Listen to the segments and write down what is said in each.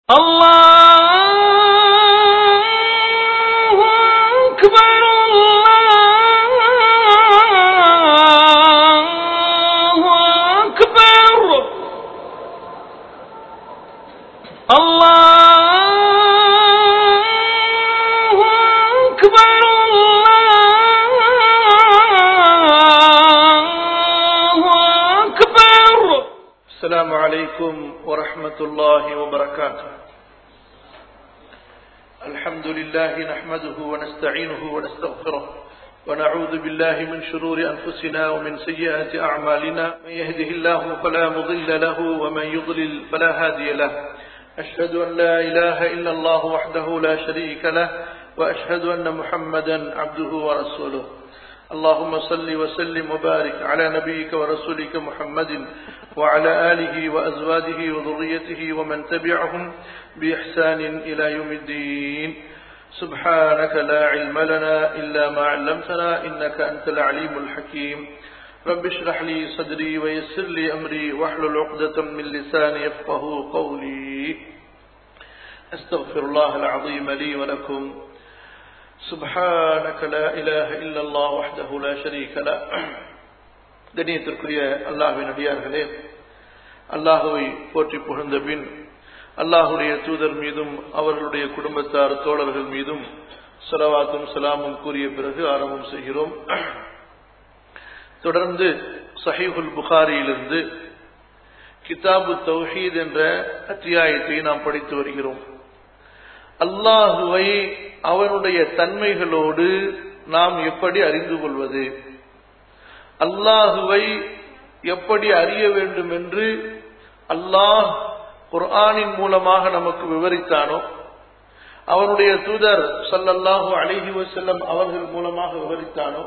الله أكبر الله أكبر الله أكبر الله أكبر السلام عليكم ورحمة الله وبركاته الحمد لله نحمده ونستعينه ونستغفره ونعوذ بالله من شرور أنفسنا ومن سيئات أعمالنا من يهده الله فلا مضل له ومن يضلل فلا هادي له أشهد أن لا إله إلا الله وحده لا شريك له وأشهد أن محمدا عبده ورسوله اللهم صل وسلم وبارك على نبيك ورسولك محمد وعلى آله وأزواجه وذريته ومن تبعهم بإحسان إلى يوم الدين سبحانك لا علم لنا إلا ما علمتنا إنك أنت العليم الحكيم رب اشرح لي صدري ويسر لي أمري واحلل عقدة من لساني يفقه قولي أستغفر الله العظيم لي ولكم سبحانك لا إله إلا الله وحده لا شريك له கண்ணியத்திற்குரிய அல்லாஹுவின் அடியார்களே அல்லாஹுவை போற்றி புகழ்ந்த பின் அல்லாஹுடைய தூதர் மீதும் அவர்களுடைய குடும்பத்தார் தோழர்கள் மீதும் சலவாத்தும் சலாமும் கூறிய பிறகு ஆரம்பம் செய்கிறோம் தொடர்ந்து சஹீஹுல் புகாரியிலிருந்து கிதாபு தௌஹீத் என்ற அத்தியாயத்தை நாம் படித்து வருகிறோம் அல்லாஹுவை அவனுடைய தன்மைகளோடு நாம் எப்படி அறிந்து கொள்வது அல்லாஹுவை எப்படி அறிய வேண்டும் என்று அல்லாஹ் குர்ஆனின் மூலமாக நமக்கு விவரித்தானோ அவனுடைய தூதர் சல்லல்லாஹு அலிஹி வசல்லம் அவர்கள் மூலமாக விவரித்தானோ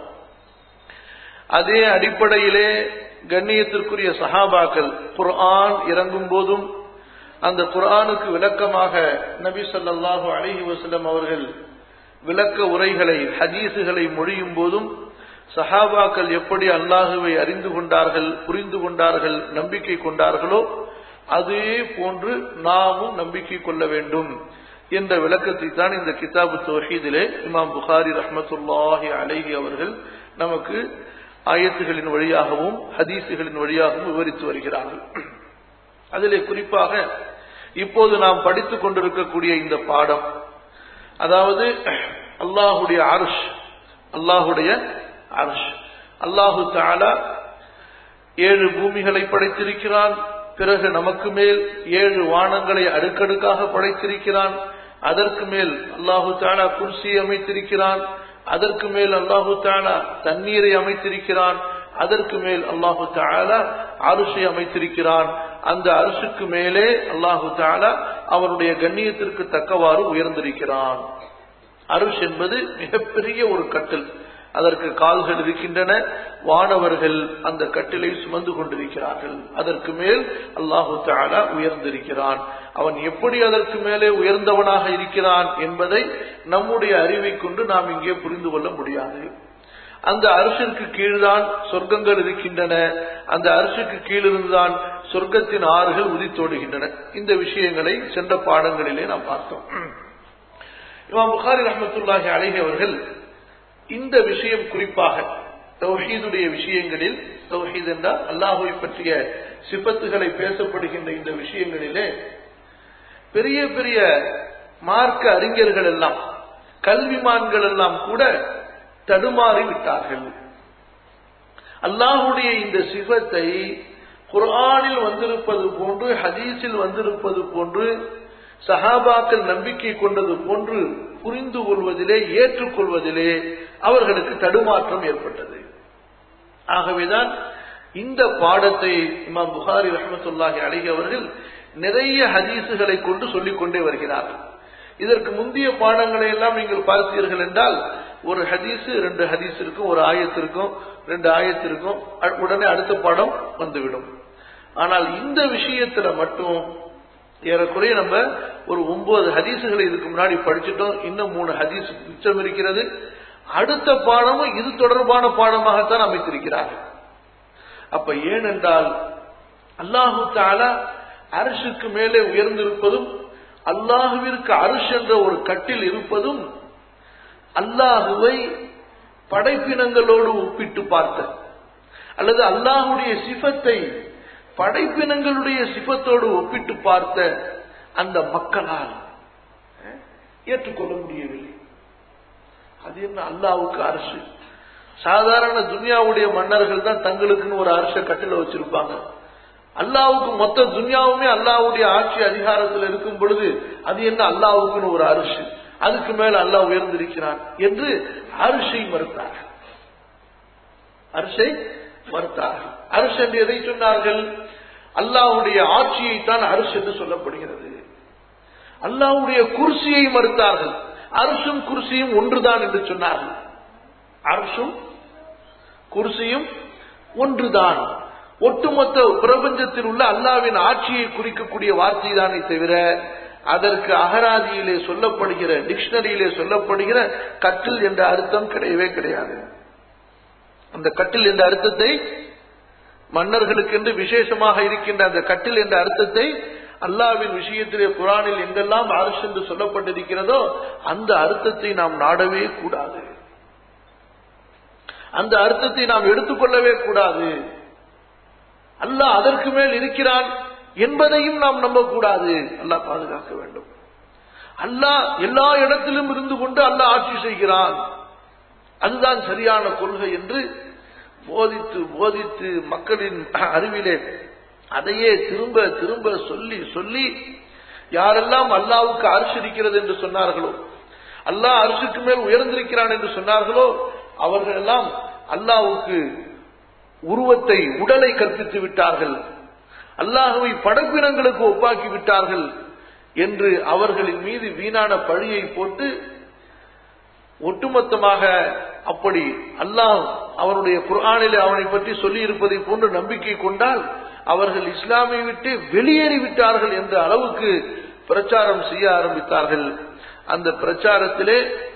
அதே அடிப்படையிலே கண்ணியத்திற்குரிய சஹாபாக்கள் குர்ஆன் இறங்கும் போதும் அந்த குர்ஆனுக்கு விளக்கமாக நபி ஸல்லல்லாஹு அலைஹி வஸல்லம் அவர்கள் விளக்க உரைகளை ஹதீஸுகளை மொழியும் போதும் சஹாபாக்கள் எப்படி அல்லாஹுவை அறிந்து கொண்டார்கள் புரிந்து கொண்டார்கள் நம்பிக்கை கொண்டார்களோ அதே போன்று நாமும் நம்பிக்கை கொள்ள வேண்டும் என்ற விளக்கத்தை தான் இந்த கிதாபு தோஹீதிலே இமாம் புகாரி ரஹமத்துல்லாஹி அலைஹி அவர்கள் நமக்கு ஆயத்துகளின் வழியாகவும் ஹதீஸுகளின் வழியாகவும் விவரித்து வருகிறார்கள் அதிலே குறிப்பாக இப்போது நாம் படித்துக் கொண்டிருக்கக்கூடிய இந்த பாடம் அதாவது அல்லாஹுடைய அருஷ் அல்லாஹுடைய அருஷ் அல்லாஹு தாலா ஏழு பூமிகளை படைத்திருக்கிறான் பிறகு நமக்கு மேல் ஏழு வானங்களை அடுக்கடுக்காக படைத்திருக்கிறான் அதற்கு மேல் அல்லாஹு தாலா குர்சி அமைத்திருக்கிறான் அதற்கு மேல் அல்லாஹு தாலா தண்ணீரை அமைத்திருக்கிறான் அதற்கு மேல் அல்லாஹு தாலா அரிசை அமைத்திருக்கிறான் அந்த அரிசுக்கு மேலே அல்லாஹு தாலா அவனுடைய கண்ணியத்திற்கு தக்கவாறு உயர்ந்திருக்கிறான் அருஷ் என்பது மிகப்பெரிய ஒரு கட்டில் அதற்கு கால்கள் இருக்கின்றன வானவர்கள் அந்த கட்டிலை சுமந்து கொண்டிருக்கிறார்கள் அதற்கு மேல் அல்லாஹு தாலா உயர்ந்திருக்கிறான் அவன் எப்படி அதற்கு மேலே உயர்ந்தவனாக இருக்கிறான் என்பதை நம்முடைய அறிவை கொண்டு நாம் இங்கே புரிந்து கொள்ள முடியாது அந்த அரசிற்கு கீழ்தான் சொர்க்கங்கள் இருக்கின்றன அந்த அரசுக்கு கீழிருந்துதான் சொர்க்கத்தின் ஆறுகள் உதித்தோடுகின்றன இந்த விஷயங்களை சென்ற பாடங்களிலே நாம் பார்த்தோம் இமாம் புகாரி ரஹமத்துல்லாஹி அழகி அவர்கள் இந்த விஷயம் குறிப்பாக தௌஹீதுடைய விஷயங்களில் தௌஹீத் என்றால் அல்லாஹுவை பற்றிய சிபத்துகளை பேசப்படுகின்ற இந்த விஷயங்களிலே பெரிய பெரிய மார்க்க அறிஞர்கள் எல்லாம் கல்விமான்கள் எல்லாம் கூட தடுமாறி விட்டார்கள் அல்லாஹுடைய இந்த சிவத்தை குர்ஆனில் வந்திருப்பது போன்று ஹதீஸில் வந்திருப்பது போன்று சஹாபாக்கள் நம்பிக்கை கொண்டது போன்று புரிந்து கொள்வதிலே ஏற்றுக்கொள்வதிலே அவர்களுக்கு தடுமாற்றம் ஏற்பட்டது ஆகவேதான் இந்த பாடத்தை இமாம் புகாரி ரஹமத்துல்லாஹி அழகி அவர்கள் நிறைய ஹதீசுகளை கொண்டு சொல்லிக் கொண்டே வருகிறார்கள் இதற்கு முந்தைய பாடங்களை எல்லாம் நீங்கள் பார்த்தீர்கள் என்றால் ஒரு ஹதீஸ் ரெண்டு ஹதீஸ் இருக்கும் ஒரு ஆயத்திற்கும் ரெண்டு ஆயத்திற்கும் உடனே அடுத்த பாடம் வந்துவிடும் ஆனால் இந்த விஷயத்துல மட்டும் ஏறக்குறைய நம்ம ஒரு ஒன்பது ஹதீசுகளை இதுக்கு முன்னாடி படிச்சுட்டோம் இன்னும் மூணு ஹதீஸ் மிச்சம் இருக்கிறது அடுத்த பாடமும் இது தொடர்பான பாடமாகத்தான் அமைத்திருக்கிறார்கள் அப்ப ஏனென்றால் அல்லாஹு தாலா அரசுக்கு மேலே உயர்ந்திருப்பதும் அல்லாஹுவிற்கு அரிஷ் என்ற ஒரு கட்டில் இருப்பதும் அல்லாஹுவை படைப்பினங்களோடு ஒப்பிட்டு பார்த்த அல்லது அல்லாஹுடைய சிஃபத்தை படைப்பினங்களுடைய சிஃபத்தோடு ஒப்பிட்டு பார்த்த அந்த மக்களால் அஹ், ஏற்றுக்கொள்ள முடியவில்லை அது என்ன அல்லாஹ்வுக்கு அரசு சாதாரண துனியாவுடைய மன்னர்கள் தான் தங்களுக்குன்னு ஒரு அரச கட்டில வச்சிருப்பாங்க அல்லாவுக்கு மொத்த துனியாவுமே அல்லாவுடைய ஆட்சி அதிகாரத்தில் இருக்கும் பொழுது அது என்ன அல்லாவுக்குன்னு ஒரு அரசு அதுக்கு மேல அல்லாஹ் உயர்ந்திருக்கிறான் என்று அரிசை மறுத்தார் அரிசை மறுத்தார்கள் அரசு என்று எதை சொன்னார்கள் அல்லாஹ்வுடைய ஆட்சியைத்தான் அரசு என்று சொல்லப்படுகிறது அல்லாஹ்வுடைய குர்சியை மறுத்தார்கள் அரசும் குர்சியும் ஒன்றுதான் என்று சொன்னார்கள் அரசும் குர்சியும் ஒன்றுதான் ஒட்டுமொத்த பிரபஞ்சத்தில் உள்ள அல்லாவின் ஆட்சியை குறிக்கக்கூடிய வார்த்தை தானே தவிர அதற்கு அகராதியிலே சொல்லப்படுகிற டிக்ஷனரியிலே சொல்லப்படுகிற கட்டில் என்ற அர்த்தம் கிடையவே கிடையாது அந்த கட்டில் என்ற அர்த்தத்தை மன்னர்களுக்கென்று விசேஷமாக இருக்கின்ற அந்த கட்டில் என்ற அர்த்தத்தை அல்லாவின் விஷயத்திலே குரானில் எங்கெல்லாம் அரசு என்று சொல்லப்பட்டிருக்கிறதோ அந்த அர்த்தத்தை நாம் நாடவே கூடாது அந்த அர்த்தத்தை நாம் எடுத்துக்கொள்ளவே கூடாது அல்லாஹ் அதற்கு மேல் இருக்கிறான் என்பதையும் நாம் நம்பக்கூடாது அல்லாஹ் பாதுகாக்க வேண்டும் அல்லாஹ் எல்லா இடத்திலும் இருந்து கொண்டு அல்லாஹ் ஆட்சி செய்கிறான் அதுதான் சரியான கொள்கை என்று போதித்து போதித்து மக்களின் அறிவிலே அதையே திரும்ப திரும்ப சொல்லி சொல்லி யாரெல்லாம் அல்லாவுக்கு அரசு இருக்கிறது என்று சொன்னார்களோ அல்லாஹ் அரசுக்கு மேல் உயர்ந்திருக்கிறான் என்று சொன்னார்களோ அவர்கள் எல்லாம் அல்லாவுக்கு உருவத்தை உடலை கற்பித்து விட்டார்கள் அல்லாஹுவை படைப்பினங்களுக்கு ஒப்பாக்கி விட்டார்கள் என்று அவர்களின் மீது வீணான பழியை போட்டு ஒட்டுமொத்தமாக அப்படி அல்லாஹ் அவனுடைய குர்ஆனிலே அவனை பற்றி சொல்லி இருப்பதை போன்று நம்பிக்கை கொண்டால் அவர்கள் இஸ்லாமை விட்டு வெளியேறி விட்டார்கள் என்ற அளவுக்கு பிரச்சாரம் செய்ய ஆரம்பித்தார்கள் அந்த பிரச்சாரத்திலே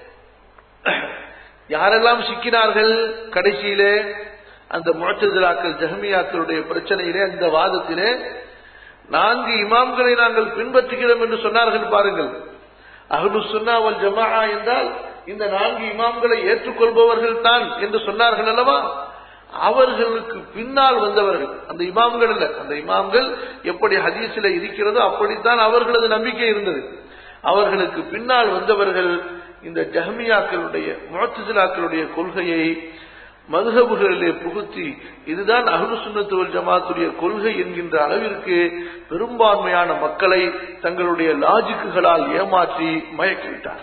யாரெல்லாம் சிக்கினார்கள் கடைசியிலே அந்த முழச்சதிலாக்கள் ஜஹமியாக்களுடைய பிரச்சனையிலே அந்த வாதத்திலே நான்கு இமாம்களை நாங்கள் பின்பற்றுகிறோம் என்று சொன்னார்கள் பாருங்கள் அஹ்லு சுன்னாவல் ஜமா என்றால் இந்த நான்கு இமாம்களை ஏற்றுக்கொள்பவர்கள் தான் என்று சொன்னார்கள் அல்லவா அவர்களுக்கு பின்னால் வந்தவர்கள் அந்த இமாம்கள் அல்ல அந்த இமாம்கள் எப்படி ஹதீஸில் இருக்கிறதோ அப்படித்தான் அவர்களது நம்பிக்கை இருந்தது அவர்களுக்கு பின்னால் வந்தவர்கள் இந்த ஜஹமியாக்களுடைய முழத்துசிலாக்களுடைய கொள்கையை மதுகபுகளிலே புகுத்தி இதுதான் அஹ்லு சுன்னத்துவல் ஜமாத்துடைய கொள்கை என்கின்ற அளவிற்கு பெரும்பான்மையான மக்களை தங்களுடைய லாஜிக்குகளால் ஏமாற்றி மயக்கிவிட்டார்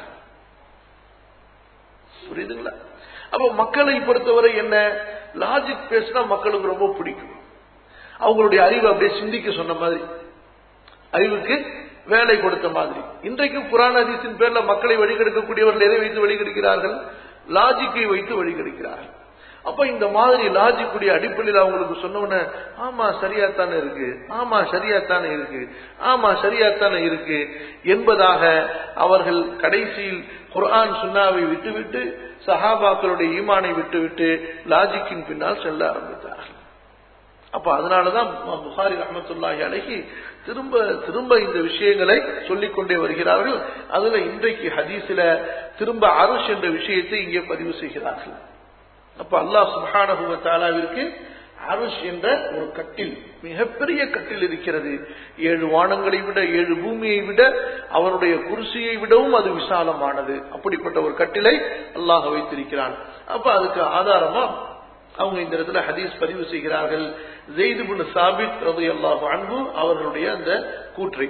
புரியுதுங்களா அப்ப மக்களை பொறுத்தவரை என்ன லாஜிக் பேசினா மக்களுக்கு ரொம்ப பிடிக்கும் அவங்களுடைய அறிவை அப்படியே சிந்திக்க சொன்ன மாதிரி அறிவுக்கு வேலை கொடுத்த மாதிரி இன்றைக்கு புராண அதிசின் பேர்ல மக்களை வழிகெடுக்கக்கூடியவர்கள் எதை வைத்து வழிகெடுக்கிறார்கள் லாஜிக்கை வைத்து வழிகெடுக்கிறார்கள் அப்ப இந்த மாதிரி லாஜிக்குடைய அடிப்படையில் அவங்களுக்கு சொன்னோன்னே ஆமா சரியாத்தானே இருக்கு ஆமா சரியாத்தானே இருக்கு ஆமா சரியாத்தானே இருக்கு என்பதாக அவர்கள் கடைசியில் குர்ஆன் சுன்னாவை விட்டுவிட்டு சஹாபாக்களுடைய ஈமானை விட்டுவிட்டு லாஜிக்கின் பின்னால் செல்ல ஆரம்பித்தார்கள் அப்ப அதனாலதான் புகாரி ரஹமத்துல்லாஹி அழகி திரும்ப திரும்ப இந்த விஷயங்களை சொல்லிக் கொண்டே வருகிறார்கள் அதுல இன்றைக்கு ஹதீஸ்ல திரும்ப அருஷ் என்ற விஷயத்தை இங்கே பதிவு செய்கிறார்கள் அப்ப அல்லாஹ் சுஹானஹுவ தாலாவிற்கு அருஷ் என்ற ஒரு கட்டில் மிகப்பெரிய கட்டில் இருக்கிறது ஏழு வானங்களை விட ஏழு பூமியை விட அவனுடைய குருசியை விடவும் அது விசாலமானது அப்படிப்பட்ட ஒரு கட்டிலை அல்லாஹ் வைத்திருக்கிறான் அப்ப அதுக்கு ஆதாரமா அவங்க இந்த இடத்துல ஹதீஸ் பதிவு செய்கிறார்கள் ஜெயிது புன் சாபித் ரது அல்லாஹு அன்பு அவர்களுடைய அந்த கூற்றை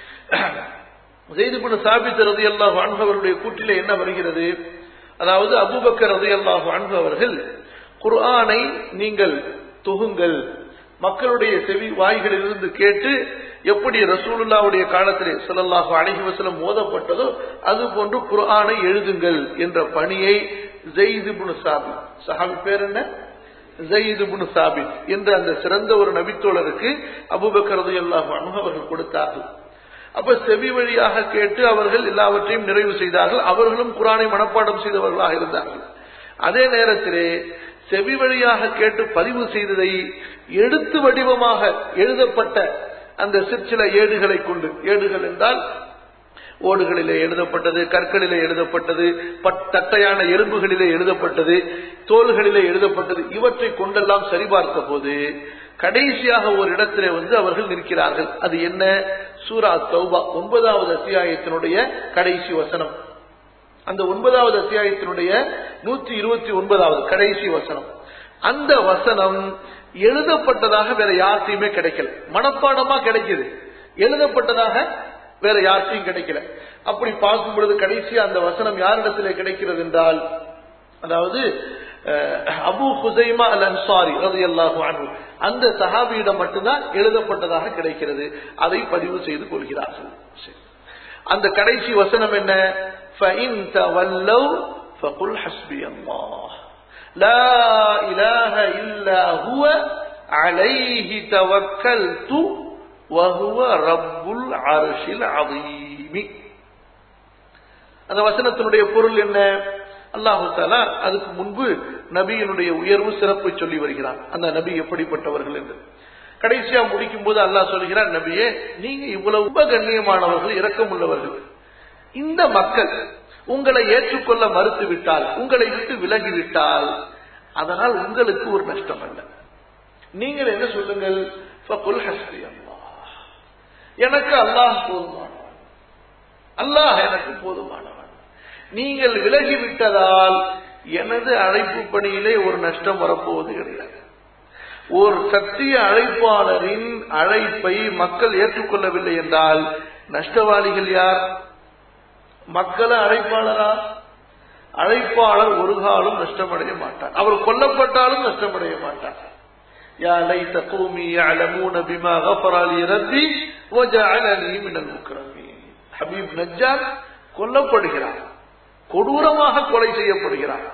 ஜெயிது புன் சாபித் ரது அல்லாஹு அன்பு அவருடைய கூற்றிலே என்ன வருகிறது அதாவது அபுபக்கர் ரது அல்லாஹு அன்பு அவர்கள் குர்ஆனை நீங்கள் தொகுங்கள் மக்களுடைய செவி வாய்களிலிருந்து கேட்டு எப்படி ரசூலுல்லாவுடைய காலத்திலே சொல்லல்லாஹு அழகி வசலம் மோதப்பட்டதோ அது போன்று குர்ஆனை எழுதுங்கள் என்ற பணியை ஜெயிது புன் சாபித் சஹாபி பேர் என்ன ஜெயிது புன் சாபித் என்ற அந்த சிறந்த ஒரு நபித்தோழருக்கு அபுபக்கரது அல்லாஹ் அவர்கள் கொடுத்தார்கள் அப்ப செவி வழியாக கேட்டு அவர்கள் எல்லாவற்றையும் நிறைவு செய்தார்கள் அவர்களும் குரானை மனப்பாடம் செய்தவர்களாக இருந்தார்கள் அதே நேரத்திலே செவி வழியாக கேட்டு பதிவு செய்ததை எழுத்து வடிவமாக எழுதப்பட்ட அந்த சிற்சில ஏடுகளை கொண்டு ஏடுகள் என்றால் ஓடுகளிலே எழுதப்பட்டது கற்களிலே எழுதப்பட்டது பட்- தட்டையான எலும்புகளிலே எழுதப்பட்டது தோள்களிலே எழுதப்பட்டது இவற்றை கொண்டெல்லாம் சரிபார்த்த போது கடைசியாக ஒரு இடத்திலே வந்து அவர்கள் நிற்கிறார்கள் அது என்ன சூரா தௌபா ஒன்பதாவது அத்தியாயத்தினுடைய கடைசி வசனம் அந்த ஒன்பதாவது அத்தியாயத்தினுடைய நூற்றி இருபத்தி ஒன்பதாவது கடைசி வசனம் அந்த வசனம் எழுதப்பட்டதாக வேற யார்த்தையுமே கிடைக்கல மனப்பாடமா கிடைக்குது எழுதப்பட்டதாக வேற யார்த்தையும் கிடைக்கல அப்படி பார்க்கும் பொழுது கடைசியா அந்த வசனம் யாரிடத்திலே கிடைக்கிறது என்றால் அதாவது அஹ், அபு ஹுசைமா அல் அன்சாரி ரலியல்லாஹு அன்ஹு அந்த சஹாபியிடம் மட்டும்தான் எழுதப்பட்டதாக கிடைக்கிறது அதை பதிவு செய்து கொள்கிறார்கள் சரி. அந்த கடைசி வசனம் என்ன فَإِن تَوَلَّوْا فَقُلْ حَسْبِيَ اللَّهُ لَا إِلَهَ إِلَّا هُوَ عَلَيْهِ تَوَكَّلْتُ وَهُوَ رَبُّ الْعَرْشِ الْعَظِيمِ அந்த வசனத்தினுடைய பொருள் என்ன அல்லாஹு தாலா அதுக்கு முன்பு நபியினுடைய உயர்வு சிறப்பை சொல்லி வருகிறான் அந்த நபி எப்படிப்பட்டவர்கள் என்று கடைசியா முடிக்கும் போது அல்லாஹ் சொல்கிறார் நபியே நீங்க இவ்வளவு உப கண்ணியமானவர்கள் இரக்கமுள்ளவர்கள் இந்த மக்கள் உங்களை ஏற்றுக்கொள்ள மறுத்து விட்டால் உங்களை விட்டு விலகிவிட்டால் அதனால் உங்களுக்கு ஒரு நஷ்டம் அல்ல நீங்கள் என்ன சொல்லுங்கள் ஃபகுல் ஹஸ்பி அல்லாஹ் எனக்கு அல்லாஹ் போதுமானவன் அல்லாஹ் எனக்கு போதுமானவன் நீங்கள் விலகிவிட்டதால் எனது அழைப்பு பணியிலே ஒரு நஷ்டம் வரப்போவது கிடையாது ஒரு சத்திய அழைப்பாளரின் அழைப்பை மக்கள் ஏற்றுக்கொள்ளவில்லை என்றால் நஷ்டவாளிகள் யார் மக்களை அழைப்பாளரா அழைப்பாளர் ஒரு காலம் நஷ்டமடைய மாட்டார் அவர் கொல்லப்பட்டாலும் நஷ்டமடைய மாட்டார் يا ليت قومي يعلمون بما غفر لي ربي وجعلني من المكرمين ஹபீப் நஜ்ஜார் கொல்லப்படுகிறார் கொடூரமாக கொலை செய்யப்படுகிறார்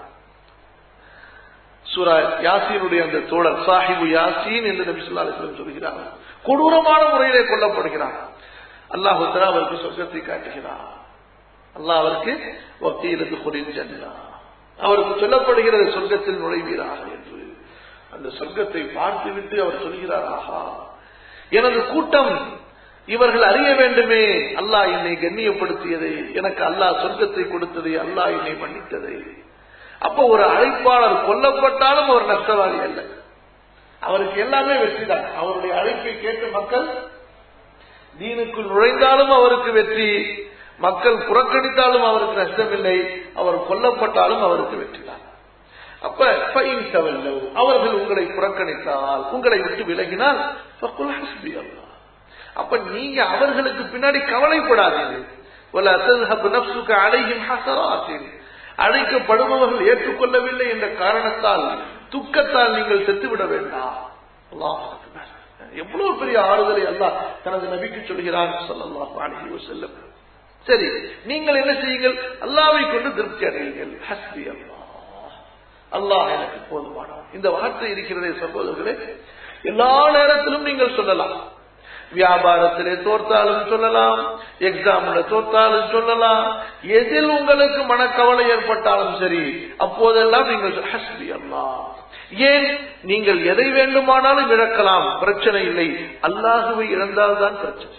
சூரா யாசீனுடைய அந்த தோழர் சாஹிபு யாசீன் என்று நபி ஸல்லல்லாஹு அலைஹி வஸல்லம் சொல்கிறார் கொடூரமான முறையிலே கொல்லப்படுகிறார் அல்லாஹ் தஆலா அவருக்கு சொர்க்கத்தை காட்டுகிறார் அல்லாஹ் அவருக்கு வக்கீலுக்கு குரில் ஜன்னா அவருக்கு சொல்லப்படுகிறது சொர்க்கத்தில் நுழைவீராக என்று அந்த சொர்க்கத்தை பார்த்துவிட்டு அவர் சொல்கிறார் ஆஹா எனது கூட்டம் இவர்கள் அறிய வேண்டுமே அல்லாஹ் என்னை கண்ணியப்படுத்தியதை எனக்கு அல்லாஹ் சொர்க்கத்தை கொடுத்ததை அல்லாஹ் என்னை மன்னித்ததை அப்ப ஒரு அழைப்பாளர் கொல்லப்பட்டாலும் அவர் நஷ்டவாதி அல்ல அவருக்கு எல்லாமே வெற்றிதான் அவருடைய அழைப்பை கேட்டு மக்கள் தீனுக்குள் நுழைந்தாலும் அவருக்கு வெற்றி மக்கள் புறக்கணித்தாலும் அவருக்கு நஷ்டமில்லை அவர் கொல்லப்பட்டாலும் அவருக்கு வெற்றிதான் அப்ப ஃபைன் தவல்லவ் அவர்கள் உங்களை புறக்கணித்தால் உங்களை விட்டு விலகினால் ஃபக்குல் ஹஸ்பி அல்லாஹ் அப்ப நீங்க அவர்களுக்கு பின்னாடி கவலைப்படாதீர்கள் வல தذهب نفسك عليهم حسرات அழைக்கப்படுபவர்கள் ஏற்றுக்கொள்ளவில்லை என்ற காரணத்தால் துக்கத்தால் நீங்கள் செத்துவிட வேண்டாம் அல்லாஹ் அக்பர். எவ்வளவு பெரிய ஆறுதலை அல்லாஹ் தனது நபிக்கு சொல்கிறான் ஸல்லல்லாஹு அலைஹி வஸல்லம் சரி நீங்கள் என்ன செய்யுங்கள் அல்லாவை கொண்டு திருப்தி அடையுங்கள் ஹஸ்பி அல்லாஹ் அல்லாஹ் எனக்கு போதுமானவன் இந்த வார்த்தை இருக்கிறதே சகோதரர்களே எல்லா நேரத்திலும் நீங்கள் சொல்லலாம் வியாபாரத்திலே தோற்றாலும் சொல்லலாம் எக்ஸாம்ல தோற்றாலும் சொல்லலாம் எதில் உங்களுக்கு மனக்கவலை ஏற்பட்டாலும் சரி அப்போதெல்லாம் நீங்கள் சொல், ஹஸ்பி அல்லாஹ் ஏன் நீங்கள் எதை வேண்டுமானாலும் இழக்கலாம் பிரச்சனை இல்லை அல்லாஹுவை இழந்தால்தான் பிரச்சனை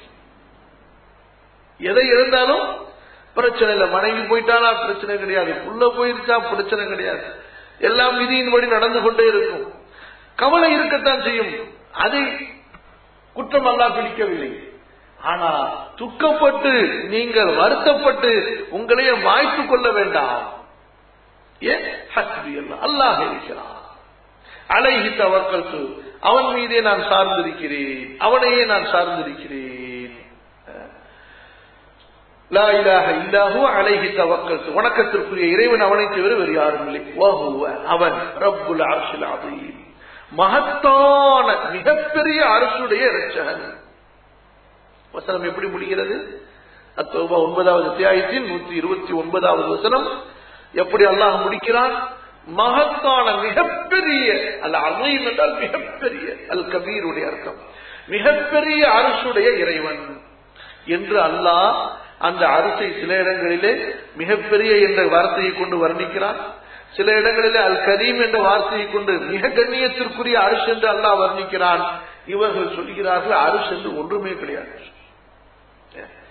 எதை இழந்தாலும் பிரச்சனை இல்லை மனைவி போயிட்டாலா பிரச்சனை கிடையாது புள்ள போயிருச்சா பிரச்சனை கிடையாது எல்லாம் விதியின்படி நடந்து கொண்டே இருக்கும் கவலை இருக்கத்தான் செய்யும் அதை குற்றம் அல்லா பிடிக்கவில்லை ஆனா துக்கப்பட்டு நீங்கள் வருத்தப்பட்டு உங்களையே மாய்த்துக் கொள்ள வேண்டாம் ஏன் ஹஸ்பி அல்லாஹ் அல்லாஹ் இருக்கிறான் அலைஹி தவக்கல்து அவன் மீதே நான் சார்ந்திருக்கிறேன் அவனையே நான் சார்ந்திருக்கிறேன் லா இலாஹ இல்லாஹு அலைஹி தவக்கல்து வணக்கத்திற்குரிய இறைவன் அவனை தவிர வேறு யாரும் இல்லை வஹுவ அவன் ரப்புல் அர்ஷில் அதீம் மகத்தான மிகப்பெரிய அரசுடைய இரட்சகன் வசனம் எப்படி முடிகிறது அத்தோபா ஒன்பதாவது அத்தியாயத்தின் நூத்தி இருபத்தி ஒன்பதாவது வசனம் எப்படி அல்லாஹ் முடிக்கிறான் மகத்தான மிகப்பெரிய அல்ல அதையும் என்றால் மிகப்பெரிய அல் கபீருடைய அர்த்தம் மிகப்பெரிய அரசுடைய இறைவன் என்று அல்லாஹ் அந்த அரசை சில இடங்களிலே மிகப்பெரிய என்ற வார்த்தையை கொண்டு வர்ணிக்கிறான் சில இடங்களிலே அல் கரீம் என்ற வார்த்தையை கொண்டு மிக கண்ணியத்திற்குரிய அரசு என்று அல்லாஹ் வர்ணிக்கிறான் இவர்கள் சொல்கிறார்கள் அரசு என்று ஒன்றுமே கிடையாது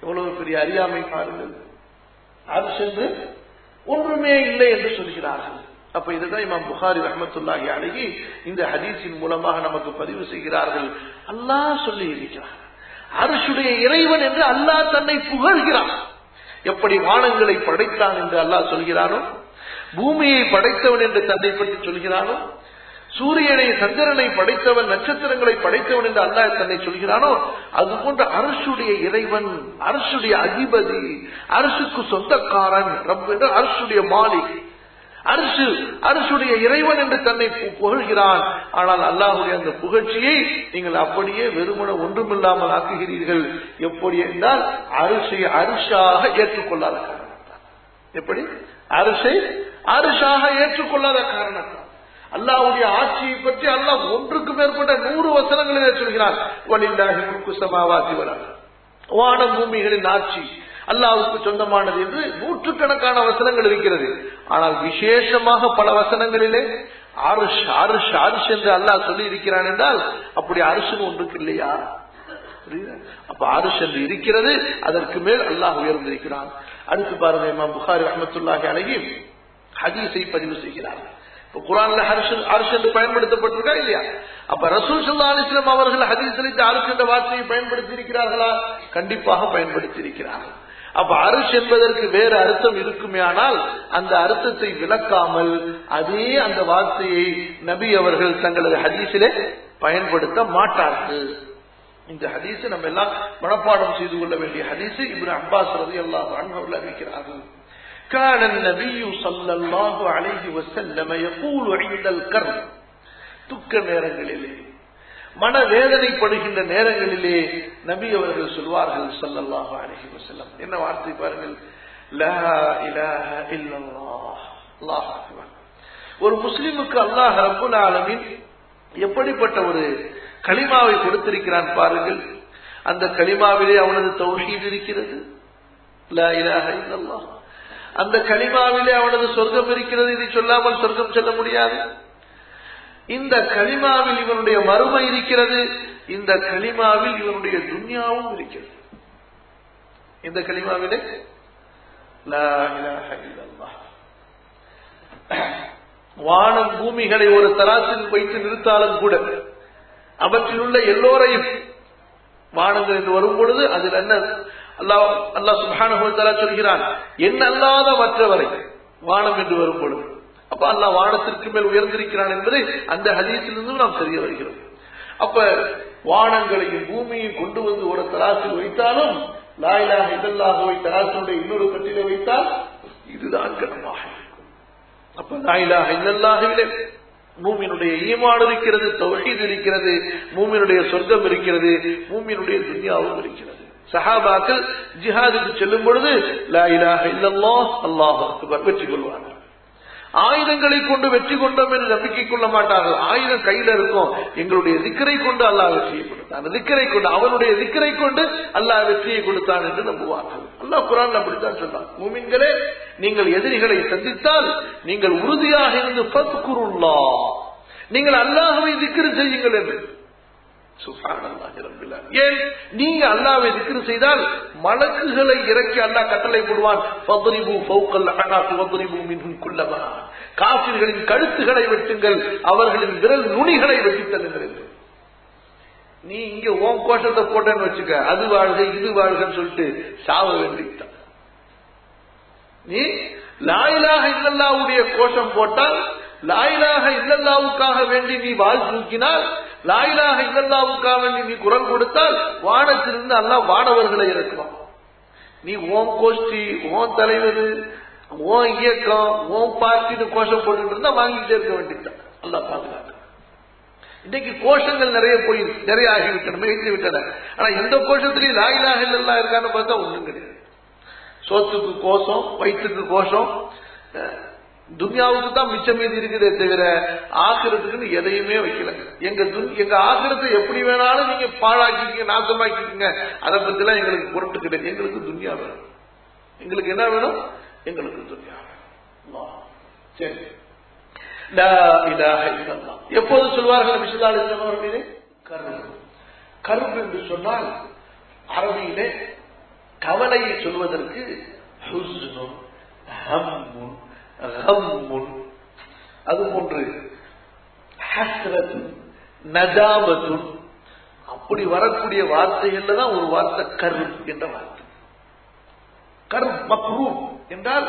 எவ்வளவு பெரிய அறியாமை பாருங்கள் அரிசி என்று ஒன்றுமே இல்லை என்று சொல்கிறார்கள் அப்ப இதுதான் இமாம் புகாரி ரஹமத்துல்லாஹி அழகி இந்த ஹதீஸின் மூலமாக நமக்கு பதிவு செய்கிறார்கள் அல்லாஹ் சொல்லி இருக்கிறார் அரசுடைய இறைவன் என்று அல்லாஹ் தன்னை புகழ்கிறான் எப்படி வானங்களை படைத்தான் என்று அல்லாஹ் சொல்கிறானோ பூமியை படைத்தவன் என்று தன்னை பற்றி சொல்கிறானோ சூரியனை சந்திரனை படைத்தவன் நட்சத்திரங்களை படைத்தவன் என்று அல்லாஹ் தன்னை சொல்கிறானோ அது போன்ற அரசுடைய இறைவன் அரசுடைய அதிபதி அரசுக்கு சொந்தக்காரன் ரப் என்று அரசுடைய மாலிக் அரசு அரசுடைய இறைவன் என்று தன்னை பு- புகழ்கிறான் ஆனால் அல்லாஹுடைய அந்த புகழ்ச்சியை நீங்கள் அப்படியே வெறுமன ஒன்றுமில்லாமல் ஆக்குகிறீர்கள் எப்படி என்றால் அரசை அரிசாக ஏற்றுக்கொள்ளாத காரணத்தால் எப்படி அரசை அரிசாக ஏற்றுக்கொள்ளாத காரணத்தால் அல்லாஹ்வுடைய ஆட்சியை பற்றி அல்லாஹ் ஒன்றுக்கு மேற்பட்ட நூறு வசனங்களிலே சொல்கிறான் வலில்லாஹி முல்கு சமாவாதி வர வானம் பூமிகளின் ஆட்சி அல்லாஹ்வுக்கு சொந்தமானது என்று நூற்றுக்கணக்கான வசனங்கள் இருக்கிறது ஆனால் விசேஷமாக பல வசனங்களிலே அருஷ் அருஷ் அருஷ் என்று அல்லாஹ் சொல்லி இருக்கிறான் என்றால் அப்படி அரிசுன்னு ஒன்றுக்கு இல்லையா புரியுதா? அப்ப அரிஷ் என்று இருக்கிறது அதற்கு மேல் அல்லாஹ் உயர்ந்திருக்கிறான் அடுத்து பாருங்க இமாம் புகாரி ரஹமத்துல்லாஹி அழகி ஹதீஸை பதிவு செய்கிறார் இப்ப குரான்ல ஹர்ஷ் அரிஷ் என்று பயன்படுத்தப்பட்டிருக்கா இல்லையா அப்ப ரசூல் சல்லா அலிஸ்லாம் அவர்கள் ஹதீஸ் அரிஷ் என்ற வார்த்தையை பயன்படுத்தி இருக்கிறார்களா கண்டிப்பாக பயன்படுத்தி இருக்கிறார்கள் அப்ப அரிஷ் என்பதற்கு வேறு அர்த்தம் இருக்குமே ஆனால் அந்த அர்த்தத்தை விளக்காமல் அதே அந்த வார்த்தையை நபி அவர்கள் தங்களது ஹதீஸிலே பயன்படுத்த மாட்டார்கள் இந்த ஹதீஸ் நம்ம எல்லாம் மனப்பாடம் செய்து கொள்ள வேண்டிய ஹதீஸ் இப்னு அப்பாஸ் ரலியல்லாஹு அன்ஹு அவர்கள் அறிவிக்கிறார்கள் كان النبي صلى الله عليه وسلم يقول عند الكرب துக்க நேரங்களிலே மனவேதனைப்படுகின்ற நேரங்களிலே நபி அவர்கள் சொல்வார்கள் ஸல்லல்லாஹு அலைஹி வஸல்லம் என்ன வார்த்தை பாருங்கள் லா இலாஹ இல்லல்லாஹ் அல்லாஹ் அக்பர் ஒரு முஸ்லிமுக்கு அல்லாஹ் ரப்புல் ஆலமீன் எப்படிப்பட்ட ஒரு களிமாவை கொடுத்திருக்கிறான் பாருங்கள் அந்த களிமாவிலே அவனது தௌஹீத் இருக்கிறது லா இலாஹ இல்லல்லாஹ் அந்த களிமாவிலே அவனது சொர்க்கம் இருக்கிறது இதை சொல்லாமல் சொர்க்கம் செல்ல முடியாது இந்த களிமாவில் இவனுடைய மறுமை இருக்கிறது இந்த களிமாவில் இவனுடைய துன்யாவும் இருக்கிறது இந்த களிமாவிலே லா இலாஹ இல்லல்லாஹ் வானம் பூமிகளை ஒரு தராசில் வைத்து நிறுத்தாலும் கூட அவற்றில் உள்ள எல்லோரையும் வானங்கள் என்று வரும் பொழுது அதில் என்ன அல்லாஹ் அல்லாஹ் சுப்ஹானஹு வ தஆலா சொல்கிறான் என்ன அல்லாத மற்றவரை வானம் என்று வரும் பொழுது அப்ப அல்லாஹ் வானத்திற்கு மேல் உயர்ந்திருக்கிறான் என்பதை அந்த ஹதீஸிலிருந்து நாம் தெரிய வருகிறோம் அப்ப வானங்களையும் பூமியையும் கொண்டு வந்து ஒரு தராசில் வைத்தாலும் லாயிலாக இதல்லாகவை தராசினுடைய இன்னொரு கட்டில வைத்தால் இதுதான் கனமாக இருக்கும் அப்ப லாயிலாக இல்லல்லாகவிலே மூமினுடைய ஈமான் இருக்கிறது தௌஹீத் இருக்கிறது மூமினுடைய சொர்க்கம் இருக்கிறது மூமினுடைய துன்யாவும் இருக்கிறது சஹாபாக்கள் ஜிஹாதுக்கு செல்லும் பொழுது லா இலாஹ இல்லல்லாஹ் அல்லாஹ் அக்பர் வெற்றி கொள்வார்கள் ஆயுதங்களை கொண்டு வெற்றி கொண்டோம் என்று நம்பிக்கை கொள்ள மாட்டார்கள் ஆயுதம் கையில இருக்கும் எங்களுடைய திக்கரை கொண்டு அல்லாஹ் வெற்றியை கொடுத்தான் திக்கரை கொண்டு அவனுடைய திக்கரை கொண்டு அல்லாஹ் வெற்றியை கொடுத்தான் என்று நம்புவார்கள் அல்லாஹ் குரான் அப்படித்தான் சொன்னான் மூமின்களே நீங்கள் எதிரிகளை சந்தித்தால் நீங்கள் உறுதியாக இருந்து பத்குருல்லா நீங்கள் அல்லாஹவை திக்ரு செய்யுங்கள் என்று சுப்ஹானல்லாஹி ரப்பில் ஆலமீன். ஏன் நீங்க அல்லாஹ்வை திக்ரு செய்தால் மலக்குகளை இறக்கி அல்லாஹ் கட்டளை போடுவான் ஃபத்ரிபு ஃபௌகல் அனாக் வத்ரிபு மின்ஹும் குல்லமா காஃபிர்களின் கழுத்துகளை வெட்டுங்கள் அவர்களின் விரல் நுனிகளை வெட்டித் தள்ளுங்கள் என்று நீ இங்க ஓம் கோஷத்தை போட்டேன்னு வச்சுக்க அது வாழ்க இது வாழ்கன்னு சொல்லிட்டு சாவ வேண்டித்தான் நீ லாயிலாக இல்லல்லாவுடைய கோஷம் போட்டால் லாயிலாக இல்லல்லாவுக்காக வேண்டி நீ வாழ் தூக்கினால் லாயிலாக இல்லல்லாவுக்காக வேண்டி நீ குரல் கொடுத்தால் வானத்திலிருந்து அல்லாஹ் வானவர்களை இறக்குவான் நீ ஓம் கோஷ்டி ஓம் தலைவர் ஓம் இயக்கம் ஓம் பார்ட்டின்னு கோஷம் போட்டுட்டு இருந்தா வாங்கிட்டே இருக்க வேண்டியதுதான் அல்லாஹ் பாதுகாக்க இன்னைக்கு கோஷங்கள் நிறைய போய் நிறைய ஆகிவிட்டன மிகைத்து விட்டன ஆனா எந்த கோஷத்திலையும் லாயிலாக இல்லல்லா இருக்கான்னு பார்த்தா ஒண்ணும் கிடையாது சோத்துக்கு கோஷம் வயிற்றுக்கு கோஷம் அஹ், துன்யாவுக்கு தான் மிச்சம் மீதி இருக்குதே தவிர ஆக்கிரத்துக்குன்னு எதையுமே வைக்கலங்க எங்க துன்- எங்க ஆக்கிரத்தை எப்படி வேணாலும் நீங்க பாழாக்கிக்கீங்க நாசமாக்கிக்கீங்க அதை பத்திலாம் எங்களுக்கு பொருட்டு கிடையாது எங்களுக்கு துன்யா வேணும் எங்களுக்கு என்ன வேணும் எங்களுக்கு துன்யா வேணும் அல்லாஹ். சரி லா இலாஹ இல்லல்லாஹ். எப்போது சொல்வார்கள் நபி ஸல்லல்லாஹு அலைஹி வஸல்லம் அவர்களே கருப்பு கருப்பு என்று சொன்னால் அரபியிலே கவலையை சொல்வதற்கு ஹுஸ்னுன் ஹம்முன் ஹம்முன் அது போன்று ஹஸ்ரத்துன் நஜாபத்துன் அப்படி வரக்கூடிய வார்த்தைகள்ல தான் ஒரு வார்த்தை கரு என்ற வார்த்தை கரு மக்ரூ என்றால்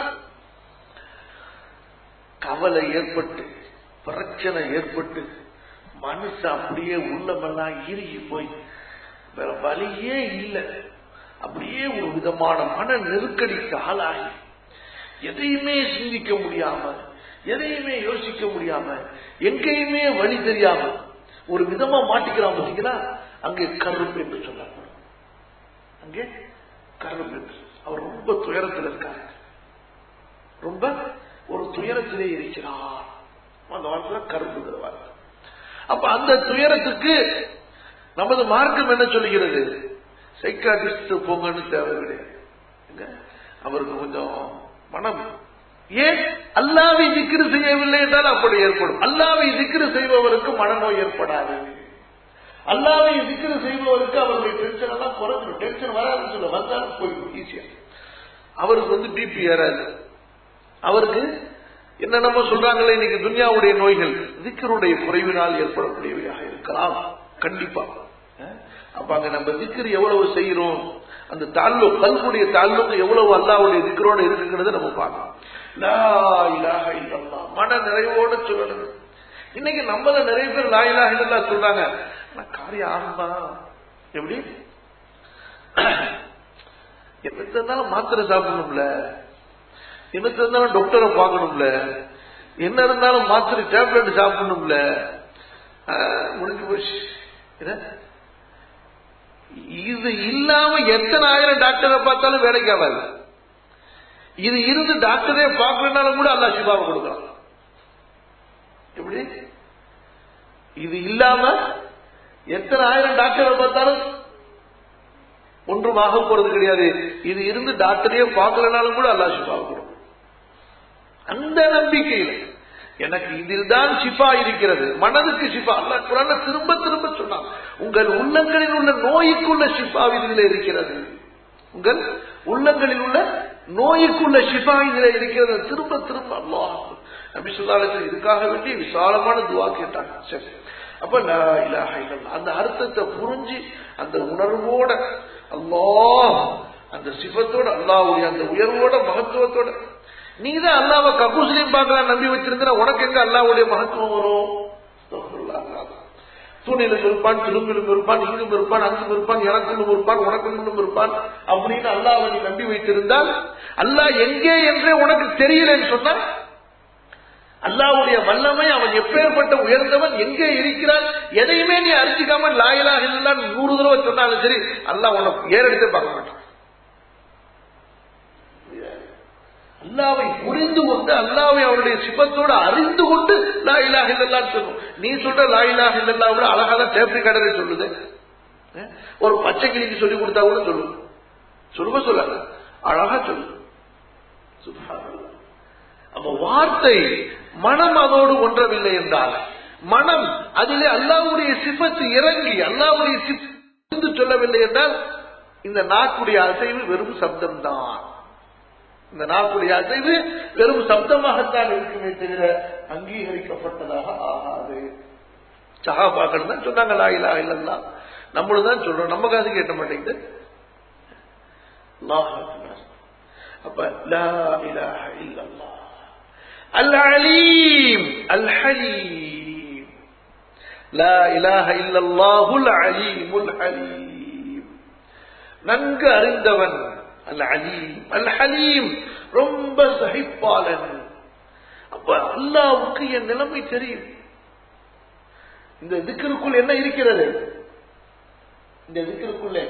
கவலை ஏற்பட்டு பிரச்சனை ஏற்பட்டு மனசு அப்படியே உள்ளமெல்லாம் இறுகி போய் வேற வழியே இல்லை அப்படியே ஒரு விதமான மன நெருக்கடிக்கு ஆளாகி எதையுமே சிந்திக்க முடியாம எதையுமே யோசிக்க முடியாம எங்கேயுமே வழி தெரியாம ஒரு விதமா மாட்டிக்கிறான் பார்த்தீங்களா அங்கே கருப்பு என்று சொல்லப்படும் அங்கே கருப்பு என்று அவர் ரொம்ப துயரத்தில் இருக்கார் ரொம்ப ஒரு துயரத்திலே இருக்கிறார் அந்த வார்த்தை கருப்புங்கிற வார்த்தை அப்ப அந்த துயரத்துக்கு நமது மார்க்கம் என்ன சொல்லுகிறது சைக்காட்டிஸ்ட் போங்கன்னு தேவை கிடையாது எங்க? அவருக்கு கொஞ்சம் மனம் ஏன் அல்லாவை திக்ரு செய்யவில்லை என்றால் அப்படி ஏற்படும் அல்லாவை திக்ரு செய்பவருக்கு மனநோய் ஏற்படாது அல்லாவை திக்ரு செய்பவருக்கு அவருடைய டென்ஷன் எல்லாம் குறைஞ்சிடும் டென்ஷன் வராதுன்னு சொல்ல வந்தாலும் போயிடும் ஈஸியா அவருக்கு வந்து பிபி ஏறாது அவருக்கு என்னென்னமோ சொல்றாங்களே இன்னைக்கு துன்யாவுடைய நோய்கள் திக்கருடைய குறைவினால் ஏற்படக்கூடியவையாக இருக்கலாம் கண்டிப்பா அஹ் அப்ப அங்க நம்ம திக்கர் எவ்வளவு செய்யறோம் அந்த தாழ்வு கல்குடைய தாழ்வுக்கு எவ்வளவு அல்லாவுடைய திக்கரோட இருக்குங்கிறத நம்ம பார்க்கலாம் லா இலாஹ இல்லல்லாஹ். மன நிறைவோடு சொல்லணும் இன்னைக்கு நம்மள நிறைய பேர் லா இலாஹ இல்லல்லாஹ் சொல்றாங்க ஆனா காரியம் ஆகுமா எப்படி என்னத்த இருந்தாலும் மாத்திரை சாப்பிடணும்ல என்னத்த இருந்தாலும் டாக்டரை பார்க்கணும்ல என்ன இருந்தாலும் மாத்திரை டேப்லெட் சாப்பிடணும்ல ஆஹ், முடிஞ்சு போச்சு என்ன? இது இல்லாம எத்தனை ஆயிரம் டாக்டரை பார்த்தாலும் வேலைக்கு ஆகாது இது இருந்து டாக்டரே பார்க்கலனாலும் கூட அல்லா சிபாவை கொடுக்கலாம் எப்படி இது இல்லாம எத்தனை ஆயிரம் டாக்டரை பார்த்தாலும் ஒன்றும் ஆக போறது கிடையாது இது இருந்து டாக்டரையே பார்க்கலனாலும் கூட அல்லா சிபாவை கொடுக்கும் அந்த நம்பிக்கையில் எனக்கு இதில் தான் சிஃபா இருக்கிறது மனதுக்கு சிஃபா அல்ல குரான திரும்ப திரும்ப சொன்னான் உங்கள் உள்ளங்களில் உள்ள நோய்க்குள்ள சிஃபா இதில் இருக்கிறது உங்கள் உள்ளங்களில் உள்ள நோய்க்குள்ள சிஃபா இதில் இருக்கிறது திரும்ப திரும்ப அல்லாஹ் நபி சொல்லாலத்தில் இதுக்காக வேண்டி விசாலமான துவா கேட்டாங்க சரி அப்ப லா இலாஹ இல்லல்லாஹ். அந்த அர்த்தத்தை புரிஞ்சு அந்த உணர்வோட அல்லாஹ் அந்த சிவத்தோட அல்லாஹ்வுடைய அந்த உயர்வோட மகத்துவத்தோட நீ தான் அல்லாவை கக்கூசிலையும் பார்க்கலாம் நம்பி வச்சிருந்தா உனக்கு எங்க அல்லாவுடைய மகத்துவம் வரும் அஸ்தக்ஃபிருல்லாஹ். தூணிலும் இருப்பான் திரும்பிலும் இருப்பான் இங்கும் இருப்பான் அங்கும் இருப்பான் எனக்குள்ளும் இருப்பான் உனக்குள்ளும் இருப்பான் அப்படின்னு அல்லாஹ் நீ நம்பி வைத்திருந்தால் அல்லாஹ் எங்கே என்றே உனக்கு தெரியலன்னு சொன்னா அல்லாவுடைய வல்லமை அவன் எப்பேற்பட்ட உயர்ந்தவன் எங்கே இருக்கிறான் எதையுமே நீ அறிஞ்சிக்காம லாயிலா இல்லா நூறு தடவை சொன்னாலும் சரி அல்லாஹ் உனக்கு ஏறெடுத்தே பார்க்க மாட்டான் அல்லாவை புரிந்து கொண்டு அல்லாவை அவருடைய சிபத்தோடு அறிந்து கொண்டு லா இலாஹ இல்லல்லான்னு சொல்லும் நீ சொல்ற லா இலாஹ இல்லல்லா விட அழகா தான் டேப்ரி கடலை சொல்லுது அஹ் ஒரு பச்சை கிளிக்கு சொல்லி கொடுத்தா கூட சொல்லும் சொல்லுங்க சொல்லாத அழகா சொல்லு சுப்ஹானல்லாஹ். அப்ப வார்த்தை மனம் அதோடு ஒன்றவில்லை என்றால் மனம் அதிலே அல்லாவுடைய சிபத்து இறங்கி அல்லாவுடைய சிபத்து சொல்லவில்லை என்றால் இந்த நாக்குடைய அசைவு வெறும் சப்தம்தான் இந்த நாக்குடைய அசைவு வெறும் சப்தமாகத்தான் இருக்குமே தவிர அங்கீகரிக்கப்பட்டதாக ஆகாது சஹாபாக்கள் தான் சொன்னாங்க லா இலாஹ இல்லல்லாஹ் நம்மளும் தான் சொல்றோம் நம்ம காது கேட்ட மாட்டேங்குது அல்லாஹ் அக்பர். அப்ப லா இலாஹ இல்லல்லாஹ் அல் அலீம் அல் ஹலீம் லா இலாஹ இல்லல்லாஹுல் அலீமுல் ஹலீம் நன்கு அறிந்தவன் அல் அலீம் அல் ஹலீம் ரொம்ப சகிப்பாளன் அப்ப அல்லாவுக்கு என் நிலைமை தெரியும் இந்த திக்கிற்குள் என்ன இருக்கிறது இந்த திக்கிற்குள்ளே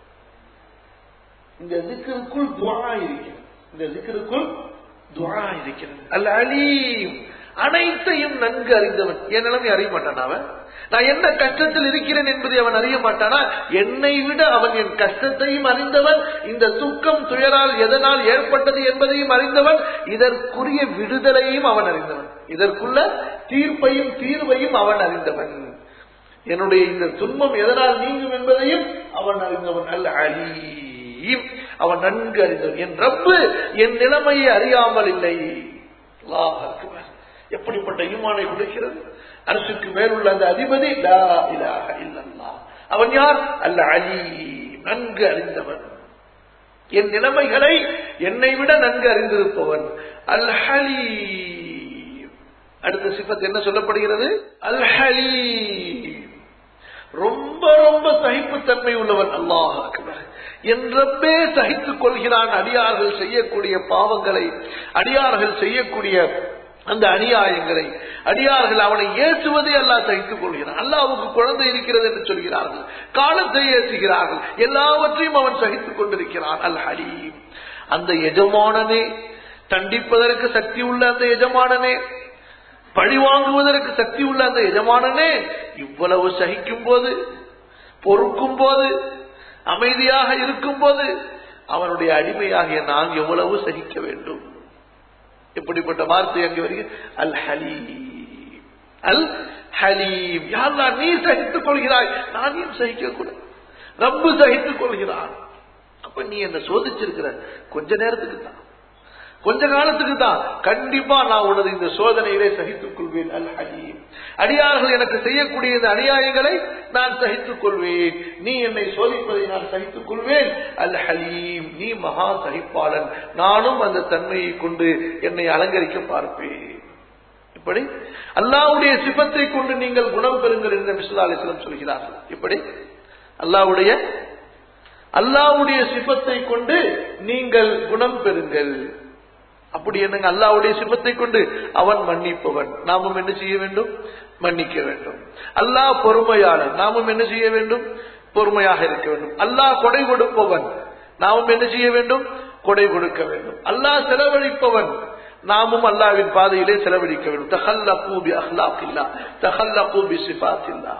இந்த திக்கிற்குள் துவா இருக்கிறது இந்த திக்கிற்குள் துவா இருக்கிறது அல் அலீம் அனைத்தையும் நன்கு அறிந்தவன் என் நிலைமை அறிய மாட்டான் அவன் நான் என்ன கஷ்டத்தில் இருக்கிறேன் என்பதை அவன் அறிய மாட்டானா என்னை விட அவன் என் கஷ்டத்தையும் அறிந்தவன் இந்த துக்கம் துயரால் எதனால் ஏற்பட்டது என்பதையும் அறிந்தவன் இதற்குரிய விடுதலையும் அவன் அறிந்தவன் இதற்குள்ள தீர்ப்பையும் தீர்வையும் அவன் அறிந்தவன் என்னுடைய இந்த துன்பம் எதனால் நீங்கும் என்பதையும் அவன் அறிந்தவன் அல்ல அலீம் அவன் நன்கு அறிந்தவன் என் ரப்பு என் நிலைமையை அறியாமல் இல்லை அல்லாஹ் அக்பர். எப்படிப்பட்ட ஈமானை கொடுக்கிறது அரசுக்கு மேலுள்ள அந்த அதிபதி லா இலாஹ இல்லல்லாஹ் அவன் யார் அல்ல அலி நன்கு அறிந்தவன் என் நிலைமைகளை என்னை விட நன்கு அறிந்திருப்பவன் அல் ஹலீம் அடுத்த சிபத் என்ன சொல்லப்படுகிறது அல் ஹலீம் ரொம்ப ரொம்ப சகிப்புத்தன்மை உள்ளவன் அல்லாஹ் அக்பர். என் ரப்பே சகித்துக் கொள்கிறான் அடியார்கள் செய்யக்கூடிய பாவங்களை அடியார்கள் செய்யக்கூடிய அந்த அநியாயங்களை அடியார்கள் அவனை ஏசுவதே அல்லாஹ் சகித்துக் கொள்கிறான் அல்லாவுக்கு குழந்தை இருக்கிறது என்று சொல்கிறார்கள் காலத்தை ஏசுகிறார்கள் எல்லாவற்றையும் அவன் சகித்துக் கொண்டிருக்கிறான் அல் ஹலீம் அந்த எஜமானனே தண்டிப்பதற்கு சக்தி உள்ள அந்த எஜமானனே பழி வாங்குவதற்கு சக்தி உள்ள அந்த எஜமானனே இவ்வளவு சகிக்கும் போது பொறுக்கும் போது அமைதியாக இருக்கும் போது அவனுடைய அடிமையாகிய நான் எவ்வளவு சகிக்க வேண்டும் எப்படிப்பட்ட வார்த்தை அங்கே வருகிறது அல் ஹலீம் அல் ஹலீம் யாரா நீ சகித்துக் கொள்கிறாய் நான் ஏன் சகிக்க கூட ரப்பு சகித்துக் கொள்கிறான் அப்ப நீ என்ன சோதிச்சிருக்கிற கொஞ்ச நேரத்துக்கு தான் கொஞ்ச காலத்துக்கு தான் கண்டிப்பா நான் உனது இந்த சோதனையிலே சகித்துக் கொள்வேன் அல் ஹலீம் அடியார்கள் எனக்கு செய்யக்கூடிய இந்த அநியாயங்களை நான் சகித்துக் கொள்வேன் நீ என்னை சோதிப்பதை நான் சகித்துக் கொள்வேன் அல் ஹலீம் நீ மகா சகிப்பாளன் நானும் அந்த தன்மையை கொண்டு என்னை அலங்கரிக்க பார்ப்பேன் இப்படி அல்லாவுடைய சிபத்தை கொண்டு நீங்கள் குணம் பெறுங்கள் என்று மிஸ்லா அலிஸ்லம் சொல்கிறார்கள் இப்படி அல்லாவுடைய அல்லாவுடைய சிபத்தை கொண்டு நீங்கள் குணம் பெறுங்கள் அப்படி என்னங்க அல்லாவுடைய சிபத்தை கொண்டு அவன் மன்னிப்பவன் நாமும் என்ன செய்ய வேண்டும் மன்னிக்க வேண்டும் அல்லாஹ் பொறுமையாளர் நாமும் என்ன செய்ய வேண்டும் பொறுமையாக இருக்க வேண்டும் அல்லாஹ் கொடை கொடுப்பவன் நாமும் என்ன செய்ய வேண்டும் கொடை கொடுக்க வேண்டும் அல்லாஹ் செலவழிப்பவன் நாமும் அல்லாவின் பாதையிலே செலவழிக்க வேண்டும் தஹல்ல கூபி அஹ்லாக் இல்லா தஹல்ல கூபி சிபாத் இல்லா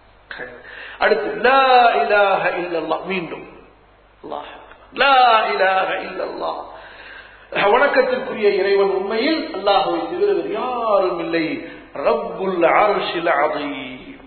அடுத்து லா இலாஹ இல்லல்லாஹ் மீண்டும் அல்லாஹ் லா இலாஹ இல்லல்லாஹ் வணக்கத்திற்குரிய இறைவன் உண்மையில் அல்லாஹுவை தவிர வேறு யாரும் இல்லை ரப்புல் ஆர்ஷில் அதீம்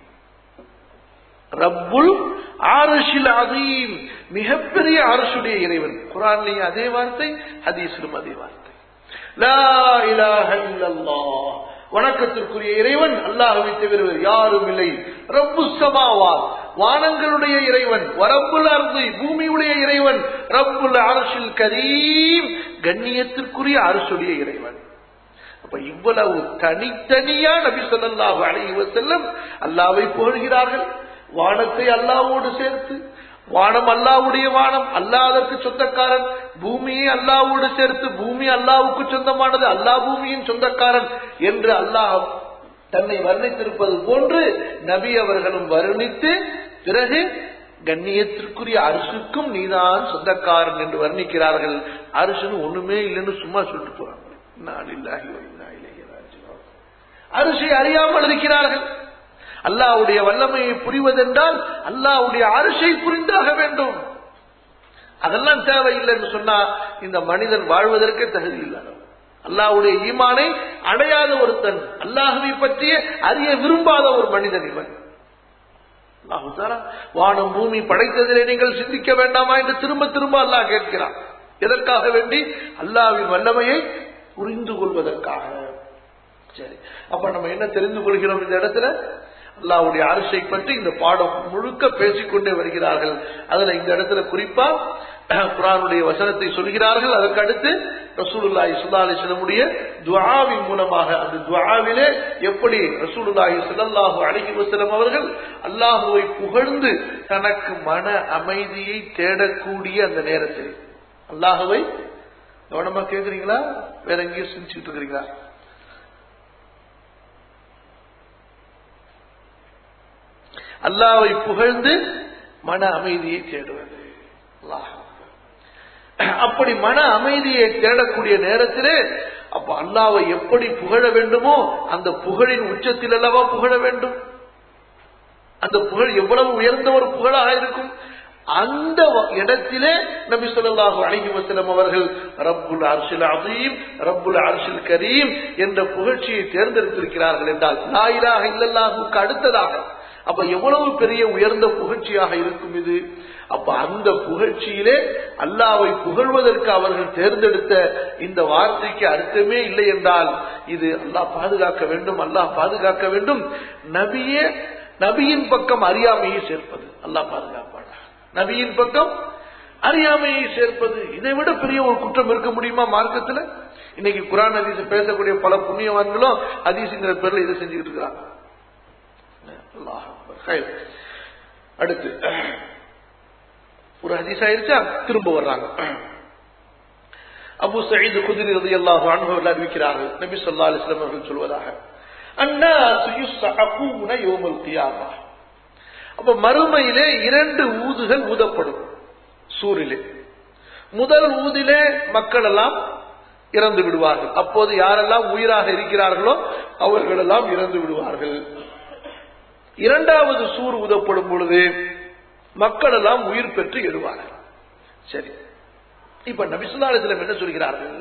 ரப்புல் ஆர்ஷில் அதீம் மிகப்பெரிய அரசுடைய இறைவன் குரான்லையும் அதே வார்த்தை ஹதீஸிலும் அதே வார்த்தை லா இலாஹ இல்லல்லாஹ் வணக்கத்திற்குரிய இறைவன் அல்லாஹுவை தவிர வேறு யாரும் இல்லை ரப்பு சமாவா வானங்களுடைய இறைவன் வரப்புல் அருந்தி பூமியுடைய இறைவன் ரப்புல் அரசில் கரீம் கண்ணியத்திற்குரிய அரசுடைய இறைவன் அப்ப இவ்வளவு தனித்தனியா நபி சொல்லாஹு அலைஹி வஸல்லம் அல்லாவை புகழ்கிறார்கள் வானத்தை அல்லாவோடு சேர்த்து வானம் அல்லாவுடைய வானம் அல்லாஹ் அதற்கு சொந்தக்காரன் பூமியை அல்லாவோடு சேர்த்து பூமி அல்லாவுக்கு சொந்தமானது அல்லாஹ் பூமியின் சொந்தக்காரன் என்று அல்லாஹ் தன்னை வர்ணித்திருப்பது போன்று நபி அவர்களும் வர்ணித்து பிறகு கண்ணியத்திற்குரிய அரசுக்கும் நீதான் சொந்தக்காரன் என்று வர்ணிக்கிறார்கள் அரசுன்னு ஒண்ணுமே இல்லைன்னு சும்மா சொல்லிட்டு போறாங்க நான் இல்லாஹி வ இன்னா இலைஹி ராஜிஊன். அரசை அறியாமல் இருக்கிறார்கள் அல்லாவுடைய வல்லமையை புரிவதென்றால் அல்லாவுடைய அரசை புரிந்தாக வேண்டும் அதெல்லாம் தேவையில்லைன்னு சொன்னா இந்த மனிதன் வாழ்வதற்கே தகுதி இல்லாதவன் அல்லாவுடைய ஈமானை அடையாத ஒருத்தன் அல்லாஹுவை பற்றிய அறிய விரும்பாத ஒரு மனிதன் இவன் அல்லாஹு தாலா, வானம் பூமி படைத்ததிலே நீங்கள் சிந்திக்க வேண்டாமா என்று திரும்ப திரும்ப அல்லாஹ் கேட்கிறான் எதற்காக வேண்டி அல்லாஹ்வின் வல்லமையை புரிந்து கொள்வதற்காக சரி அப்ப நம்ம என்ன தெரிந்து கொள்கிறோம் இந்த இடத்துல அல்லாவுடைய அரசை பற்றி இந்த பாடம் முழுக்க பேசிக்கொண்டே வருகிறார்கள் அதுல இந்த இடத்துல குறிப்பா குரானுடைய வசனத்தை சொல்கிறார்கள் அதற்கு அடுத்து ரசூலுல்லாஹி ஸல்லல்லாஹு அலைஹி வஸல்லமுடைய துஆவின் மூலமாக அந்த துஆவிலே எப்படி ரசூலுல்லாஹி ஸல்லல்லாஹு அலைஹி வஸல்லம் அவர்கள் அல்லாஹ்வை புகழ்ந்து தனக்கு மன அமைதியை தேடக்கூடிய அந்த நேரத்தில் அல்லாஹ்வை கவனமா கேக்குறீங்களா வேற எங்கேயும் சிந்திச்சுட்டு இருக்கிறீங்களா அல்லாவை புகழ்ந்து மன அமைதியை தேடுவது அல்லாஹ் அப்படி மன அமைதியை தேடக்கூடிய நேரத்திலே அப்ப அல்லாவை எப்படி புகழ வேண்டுமோ அந்த புகழின் உச்சத்தில் அல்லவா புகழ வேண்டும் அந்த புகழ் எவ்வளவு உயர்ந்த ஒரு புகழாக இருக்கும் அந்த வ- இடத்திலே நபி ஸல்லல்லாஹு அலைஹி வஸல்லம் அவர்கள் ரப்புல் அர்ஷில் அதீம் ரப்புல் அர்ஷில் கரீம் என்ற புகழ்ச்சியை தேர்ந்தெடுத்திருக்கிறார்கள் என்றால் லா இலாஹ இல்லல்லாஹுக்கு அடுத்ததாக அப்ப எவ்வளவு பெரிய உயர்ந்த புகழ்ச்சியாக இருக்கும் இது அப்ப அந்த புகழ்ச்சியிலே அல்லாவை புகழ்வதற்கு அவர்கள் தேர்ந்தெடுத்த இந்த வார்த்தைக்கு அர்த்தமே இல்லை என்றால் இது அல்லாஹ் பாதுகாக்க வேண்டும் அல்லாஹ் பாதுகாக்க வேண்டும் நபியே நபியின் பக்கம் அறியாமையை சேர்ப்பது அல்லாஹ் பாதுகாப்பாடா நபியின் பக்கம் அறியாமையை சேர்ப்பது இதை விட பெரிய ஒரு குற்றம் இருக்க முடியுமா மார்க்கத்துல இன்னைக்கு குரான் ஹதீஸ் பேசக்கூடிய பல புண்ணியவான்களும் ஹதீஸுங்கிற பேர்ல இதை செஞ்சுக்கிட்டு இருக்கிறாங்க அல்லாஹ் அக்பர். ஹைர். அடுத்து ஒரு ஹதீஸ் ஆயிருச்சா திரும்ப வர்றாங்க அபு சயீத் குதிரி ரலியல்லாஹு அன்ஹு அவர்கள் அறிவிக்கிறார்கள் நபி ஸல்லல்லாஹு அலைஹி வஸல்லம் அவர்கள் சொல்வதாக அன்னாஸ் யுஸ்அகூன யௌமல் கியாமா அப்ப மறுமையிலே இரண்டு ஊதுகள் ஊதப்படும் சூரிலே முதல் ஊதிலே மக்கள் எல்லாம் இறந்து விடுவார்கள் அப்போது யாரெல்லாம் உயிராக இருக்கிறார்களோ அவர்கள் எல்லாம் இறந்து விடுவார்கள் இரண்டாவது சூர் ஊதப்படும் பொழுது மக்கள் எல்லாம் உயிர் பெற்று எழுவார்கள் சரி இப்ப நபிசுல்லாலத்திலம் என்ன சொல்கிறார்கள்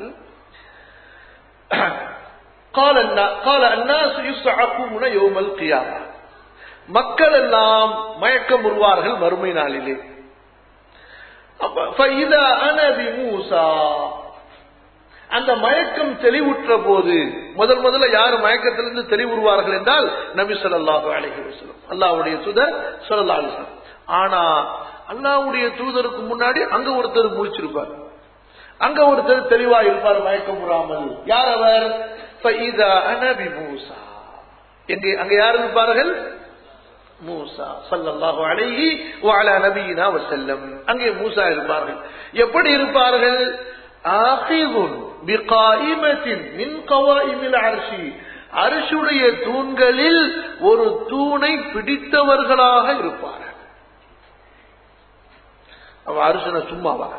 قال النا- قال الناس يصعقون يوم القيامة மக்கள் எல்லாம் மயக்கம் உருவார்கள் மறுமை நாளிலே அப்ப فإذا أنا بموسى அந்த மயக்கம் தெளிவுற்ற போது முதல் முதல்ல யார் மயக்கத்திலிருந்து தெளிவுறுவார்கள் என்றால் நபி ஸல்லல்லாஹு அலைஹி வஸல்லம் அல்லாஹ்வுடைய தூதர் ஸல்லல்லாஹு அலைஹி வஸல்லம் ஆனா அல்லாஹ்வுடைய தூதருக்கு முன்னாடி அங்க ஒருத்தர் முடிச்சிருப்பார் அங்க ஒருத்தர் தெளிவா இருப்பார் மயக்கம் உறாமல் யார் அவர் فإذا أنا بموسى எங்கே அங்க யார் இருப்பார்கள் மூசா சல்லல்லாஹு அலைஹி வஅலா நபியினா வஸல்லம் அங்கே மூசா இருப்பார்கள் எப்படி இருப்பார்கள் ஆகிதுன் பிகாயிமத்தின் மின் கவாயிமில் அரிசி அரிசுடைய தூண்களில் ஒரு தூணை பிடித்தவர்களாக இருப்பார்கள் அவன் அரிசனை சும்மாவா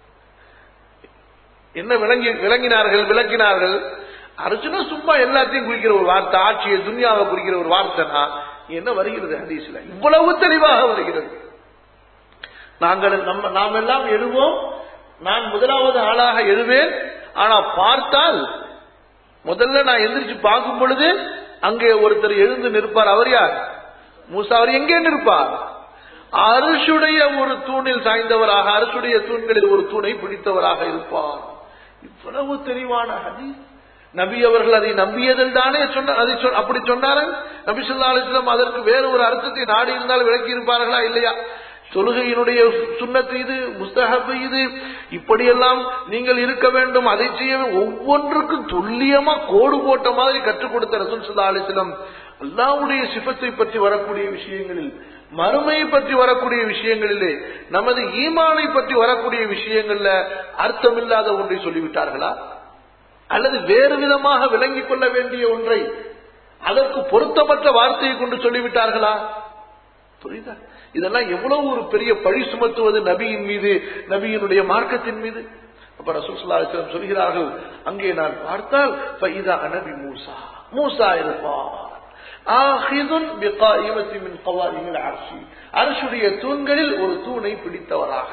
என்ன விளங்கி விளங்கினார்கள் விளக்கினார்கள் அர்ஜுனா சும்மா எல்லாத்தையும் குறிக்கிற ஒரு வார்த்தை ஆட்சியை துன்யாவை குறிக்கிற ஒரு வார்த்தைனா என்ன வருகிறது ஹதீஸ்ல இவ்வளவு தெளிவாக வருகிறது நாங்கள் நம்ம நாம் எல்லாம் எழுவோம் நான் முதலாவது ஆளாக எழுவேன் ஆனா பார்த்தால் முதல்ல நான் எந்திரிச்சு பார்க்கும் பொழுது அங்கே ஒருத்தர் எழுந்து நிற்பார் அவர் யார் மூசா அவர் எங்கே நிற்பார் அரசுடைய ஒரு தூணில் சாய்ந்தவராக அரசுடைய தூண்களில் ஒரு தூணை பிடித்தவராக இருப்பார் இவ்வளவு தெளிவான ஹதீஸ் நபி அவர்கள் அதை நம்பியதில் தானே சொன்ன அதை சொ- அப்படி சொன்னார்கள் நபி சொல்லா அலிஸ்லாம் அதற்கு வேறு ஒரு அர்த்தத்தை நாடி இருந்தால் விளக்கி இருப்பார்களா இல்லையா தொழுகையினுடைய சுண்ணத்து இது முஸ்தஹப் இது இப்படியெல்லாம் நீங்கள் இருக்க வேண்டும் அதை செய்ய வேண்டும். ஒவ்வொன்றுக்கும் துல்லியமா கோடு போட்ட மாதிரி கற்றுக் கொடுத்த ரசூல் சுல்லா அலிஸ்லாம் அல்லாவுடைய சிபத்தை பற்றி வரக்கூடிய விஷயங்களில் மறுமையை பற்றி வரக்கூடிய விஷயங்களிலே நமது ஈமானை பற்றி வரக்கூடிய விஷயங்கள்ல அர்த்தமில்லாத ஒன்றை சொல்லிவிட்டார்களா அல்லது வேறு விதமாக விளங்கிக் கொள்ள வேண்டிய ஒன்றை அதற்கு பொருத்தமற்ற வார்த்தையை கொண்டு சொல்லிவிட்டார்களா புரியுதா இதெல்லாம் எவ்வளவு ஒரு பெரிய பழி சுமத்துவது நபியின் மீது நபியினுடைய மார்க்கத்தின் மீது அப்ப ரசூல் ஸல்லல்லாஹு அலைஹி வஸல்லம் சொல்கிறார்கள் அங்கே நான் பார்த்தால் ஃபைதா நபி மூசா மூசா இருப்பார் ஆஹிதுன் பிகாயிமத்தி மின் கவாயிமில் அர்ஷி அர்ஷுடைய தூண்களில் ஒரு தூணை பிடித்தவராக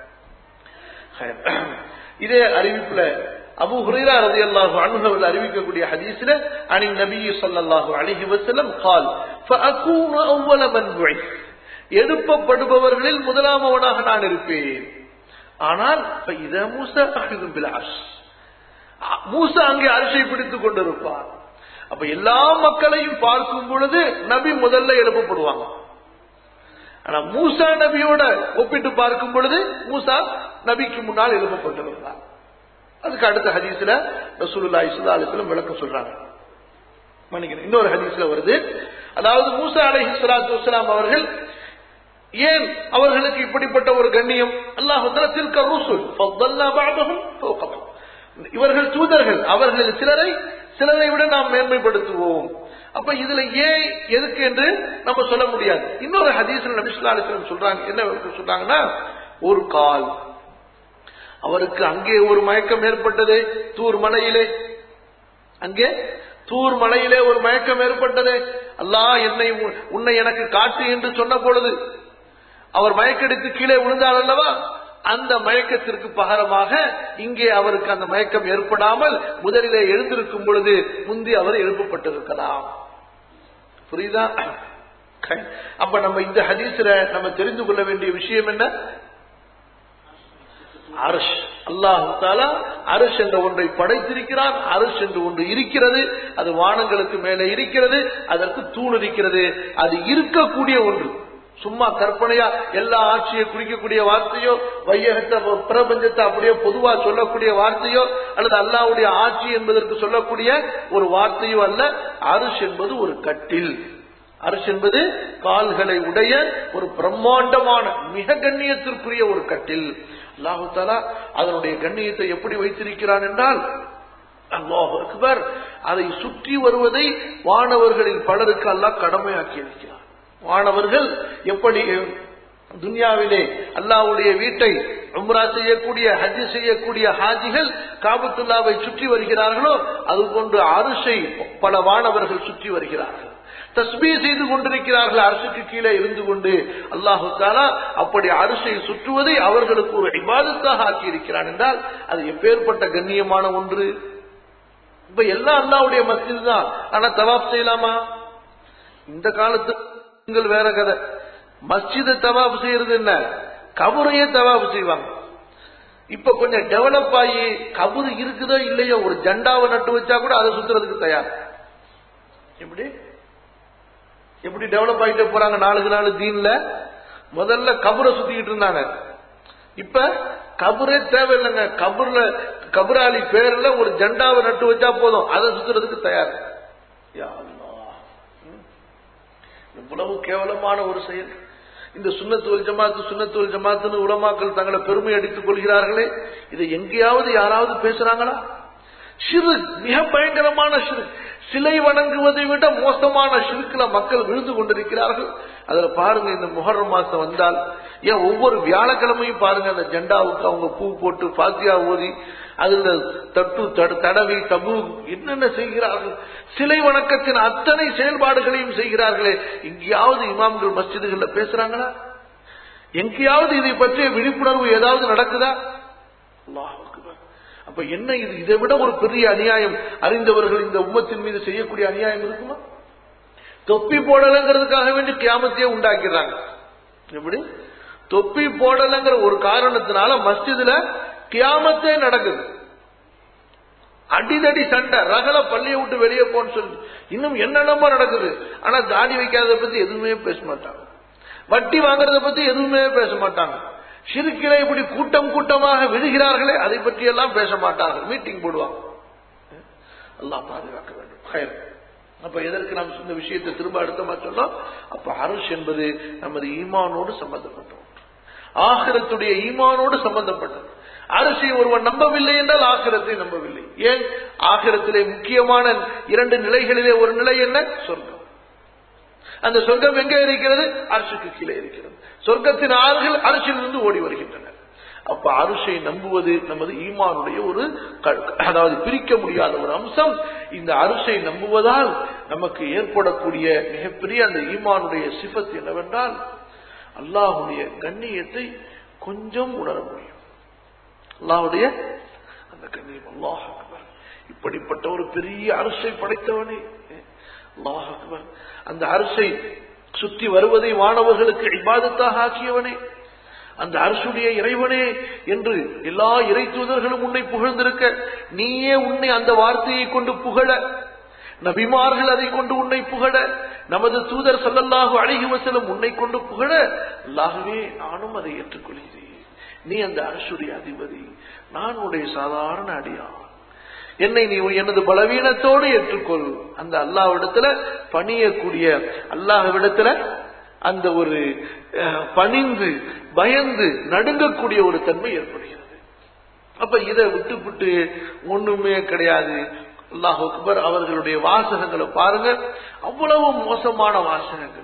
இதே அறிவிப்புல அபு ஹுரைரா ரலியல்லாஹு அன்ஹு அவர்கள் அறிவிக்கக்கூடிய ஹதீஸ்ல அனி நபி ஸல்லல்லாஹு அலைஹி வஸல்லம் قال فاكون اول من بعث எடுப்பப்படுபவர்களில் முதலாமவனாக நான் இருப்பேன் ஆனால் فاذا موسى اخذ بالعرش மூசா அங்கே அரிசை பிடித்துக் கொண்டிருப்பார் அப்ப எல்லா மக்களையும் பார்க்கும் பொழுது நபி முதல்ல எழுப்பப்படுவாங்க ஆனா மூசா நபியோட ஒப்பிட்டு பார்க்கும் பொழுது மூசா நபிக்கு முன்னால் எழுப்பப்பட்டிருந்தார் அதுக்கு அடுத்த ஹதீஸ்ல ரசூலுல்லாஹி ஸல்லல்லாஹு அலைஹி வஸல்லம் விளக்கம் சொல்றாங்க மன்னிக்கணும் இன்னொரு ஹதீஸ்ல வருது அதாவது மூசா அலைஹி ஸலாத்து வஸலாம் அவர்கள் ஏன் அவர்களுக்கு இப்படிப்பட்ட ஒரு கண்ணியம் அல்லாஹ் தில்க ருசுல் ஃபضلنا بعضهم فوق بعض இவர்கள் தூதர்கள் அவர்களில் சிலரை சிலரை விட நாம் மேன்மைப்படுத்துவோம் அப்ப இதுல ஏன் எதுக்கு என்று நம்ம சொல்ல முடியாது இன்னொரு ஹதீஸ்ல நபி ஸல்லல்லாஹு அலைஹி வஸல்லம் சொல்றாங்க என்ன சொல்றாங்கன்னா ஒரு கால் அவருக்கு அங்கே ஒரு மயக்கம் ஏற்பட்டது தூர் மலையிலே அங்கே தூர் மலையிலே ஒரு மயக்கம் ஏற்பட்டது அல்லாஹ் என்னை உ- உன்னை எனக்கு காட்டு என்று சொன்ன பொழுது அவர் மயக்கடித்து கீழே விழுந்தார் அல்லவா அந்த மயக்கத்திற்கு பகரமாக இங்கே அவருக்கு அந்த மயக்கம் ஏற்படாமல் முதலிலே எழுந்திருக்கும் பொழுது முந்தி அவர் எழுப்பப்பட்டிருக்கலாம் புரியுதா அப்ப நம்ம இந்த ஹதீஸ்ல நம்ம தெரிந்து கொள்ள வேண்டிய விஷயம் என்ன அரஷ் அல்லாஹு தாலா அரஷ் என்ற ஒன்றை படைத்திருக்கிறான் அரஷ் என்று ஒன்று இருக்கிறது அது வானங்களுக்கு மேலே இருக்கிறது அதற்கு தூண் இருக்கிறது அது இருக்கக்கூடிய ஒன்று சும்மா கற்பனையா எல்லா ஆட்சியை குறிக்கக்கூடிய வார்த்தையோ வையகத்தை பிரபஞ்சத்தை அப்படியே பொதுவா சொல்லக்கூடிய வார்த்தையோ அல்லது அல்லாவுடைய ஆட்சி என்பதற்கு சொல்லக்கூடிய ஒரு வார்த்தையோ அல்ல அரிஷ் என்பது ஒரு கட்டில் அரிஷ் என்பது கால்களை உடைய ஒரு பிரம்மாண்டமான மிக கண்ணியத்திற்குரிய ஒரு கட்டில் அல்லாஹு தாலா அதனுடைய கண்ணியத்தை எப்படி வைத்திருக்கிறான் என்றால் அல்லாஹ் அக்பர் அதை சுற்றி வருவதை வானவர்களில் பலருக்கு அல்லாஹ் கடமையாக்கி இருக்கிறார் வானவர்கள் எப்படி துன்யாவிலே அல்லாவுடைய வீட்டை உம்ரா செய்யக்கூடிய ஹஜ் செய்யக்கூடிய ஹாஜிகள் காபத்துல்லாவை சுற்றி வருகிறார்களோ அதுபோன்று அரிசை பல வானவர்கள் சுற்றி வருகிறார்கள் தஸ்பீ செய்து கொண்டிருக்கிறார்கள் அரசுக்கு கீழே இருந்து கொண்டு அல்லாஹு தாலா அப்படி அரிசை சுற்றுவதை அவர்களுக்கு ஒரு இபாதத்தாக ஆக்கி இருக்கிறான் என்றால் அது எப்பேற்பட்ட கண்ணியமான ஒன்று இப்ப எல்லாம் அல்லாவுடைய மஸ்ஜித் தான் ஆனா தவாப் செய்யலாமா இந்த காலத்து நீங்கள் வேற கதை மஸ்ஜித தவாப் செய்யறது என்ன கபரையே தவாப் செய்வாங்க இப்ப கொஞ்சம் டெவலப் ஆகி கபரு இருக்குதோ இல்லையோ ஒரு ஜண்டாவை நட்டு வச்சா கூட அதை சுத்துறதுக்கு தயார் எப்படி எப்படி டெவலப் ஆகிட்டே போறாங்க நாளுக்கு நாள் தீன்ல முதல்ல கபரை சுத்திக்கிட்டு இருந்தாங்க இப்ப கபரே தேவையில்லைங்க கபர்ல கபராளி பேர்ல ஒரு ஜண்டாவை நட்டு வச்சா போதும் அதை சுத்துறதுக்கு தயார் இவ்வளவு கேவலமான ஒரு செயல் இந்த சுண்ணத்துவல் ஜமாத்து சுண்ணத்துவல் ஜமாத்துன்னு உலமாக்கள் தங்களை பெருமை அடித்துக் கொள்கிறார்களே இதை எங்கேயாவது யாராவது பேசுறாங்களா சிறு மிக பயங்கரமான சிறு சிலை வணங்குவதை விட மோசமான சிறுக்குல மக்கள் விழுந்து கொண்டிருக்கிறார்கள் அதுல பாருங்க இந்த முகர்ரம் மாசம் வந்தால் ஏன் ஒவ்வொரு வியாழக்கிழமையும் பாருங்க அந்த ஜெண்டாவுக்கு அவங்க பூ போட்டு பாத்தியா ஓதி அதுல தட்டு தடவி தபு என்னென்ன செய்கிறார்கள் சிலை வணக்கத்தின் அத்தனை செயல்பாடுகளையும் செய்கிறார்களே எங்கேயாவது இமாம்கள் மஸ்ஜிதுகள்ல பேசுறாங்களா எங்கேயாவது இதை பற்றிய விழிப்புணர்வு ஏதாவது நடக்குதா அப்ப என்ன இது இதை விட ஒரு பெரிய அநியாயம் அறிந்தவர்கள் இந்த உம்மத்தின் மீது செய்யக்கூடிய அநியாயம் இருக்குமா தொப்பி போடலங்கிறதுக்காக வேண்டி கியாமத்தையே உண்டாக்கிறாங்க எப்படி தொப்பி போடலங்கிற ஒரு காரணத்தினால மஸ்ஜிதுல கியாமத்தே நடக்குது அடிதடி சண்டை ரகல பள்ளியை விட்டு வெளியே போன்னு சொல்லி இன்னும் என்னென்னமோ நடக்குது ஆனா தாடி வைக்காதத பத்தி எதுவுமே பேச மாட்டாங்க வட்டி வாங்குறத பத்தி எதுவுமே பேச மாட்டாங்க சிறுக்கில இப்படி கூட்டம் கூட்டமாக விழுகிறார்களே அதை பற்றி எல்லாம் பேச மாட்டார்கள் மீட்டிங் போடுவாங்க எல்லாம் பாதுகாக்க வேண்டும் அப்ப எதற்கு நாம் இந்த விஷயத்தை திரும்ப அடுத்தமா சொன்னோம் அப்ப அரசு என்பது நமது ஈமானோடு சம்பந்தப்பட்ட ஒன்று ஆகிரத்துடைய ஈமானோடு சம்பந்தப்பட்டது அரசை ஒருவன் நம்பவில்லை என்றால் ஆகிரத்தை நம்பவில்லை ஏன் ஆகிரத்திலே முக்கியமான இரண்டு நிலைகளிலே ஒரு நிலை என்ன சொர்க்கம் அந்த சொர்க்கம் எங்கே இருக்கிறது அரசுக்கு கீழே இருக்கிறது சொர்க்கத்தின் ஆறுகள் அரசிலிருந்து ஓடி வருகின்றன அப்ப அரிசை நம்புவது நமது ஈமானுடைய ஒரு அதாவது பிரிக்க முடியாத ஒரு அம்சம் இந்த அரிசை நம்புவதால் நமக்கு ஏற்படக்கூடிய மிகப்பெரிய அந்த ஈமானுடைய சிபத் என்னவென்றால் அல்லாஹுடைய கண்ணியத்தை கொஞ்சம் உணர முடியும் அல்லாஹுடைய அந்த கண்ணியம் அல்லாஹ் இப்படிப்பட்ட ஒரு பெரிய அரிசை படைத்தவனே அல்லாஹ் அக்பர் அந்த அரசை சுற்றி வருவதை மாணவர்களுக்கு இபாதத்தாக ஆக்கியவனே அந்த அரசுடைய இறைவனே என்று எல்லா இறை தூதர்களும் உன்னை புகழ்ந்திருக்க நீயே உன்னை அந்த வார்த்தையை கொண்டு புகழ நபிமார்கள் அதை கொண்டு உன்னை புகழ நமது தூதர் சல்லல்லாஹு அழகி வசலம் உன்னை கொண்டு புகழ அல்லாகவே நானும் அதை ஏற்றுக்கொள்கிறேன் நீ அந்த அரசுடைய அதிபதி நான் உடைய சாதாரண அடியான் என்னை நீ எனது பலவீனத்தோடு ஏற்றுக்கொள் அந்த அல்லாவிடத்துல பணியக்கூடிய அல்லாஹ்விடத்துல அந்த ஒரு பணிந்து பயந்து நடுங்கக்கூடிய ஒரு தன்மை ஏற்படுகிறது அப்ப இதை விட்டுவிட்டு ஒண்ணுமே கிடையாது அல்லாஹ் அக்பர் அவர்களுடைய வாசகங்களை பாருங்க அவ்வளவு மோசமான வாசகங்கள்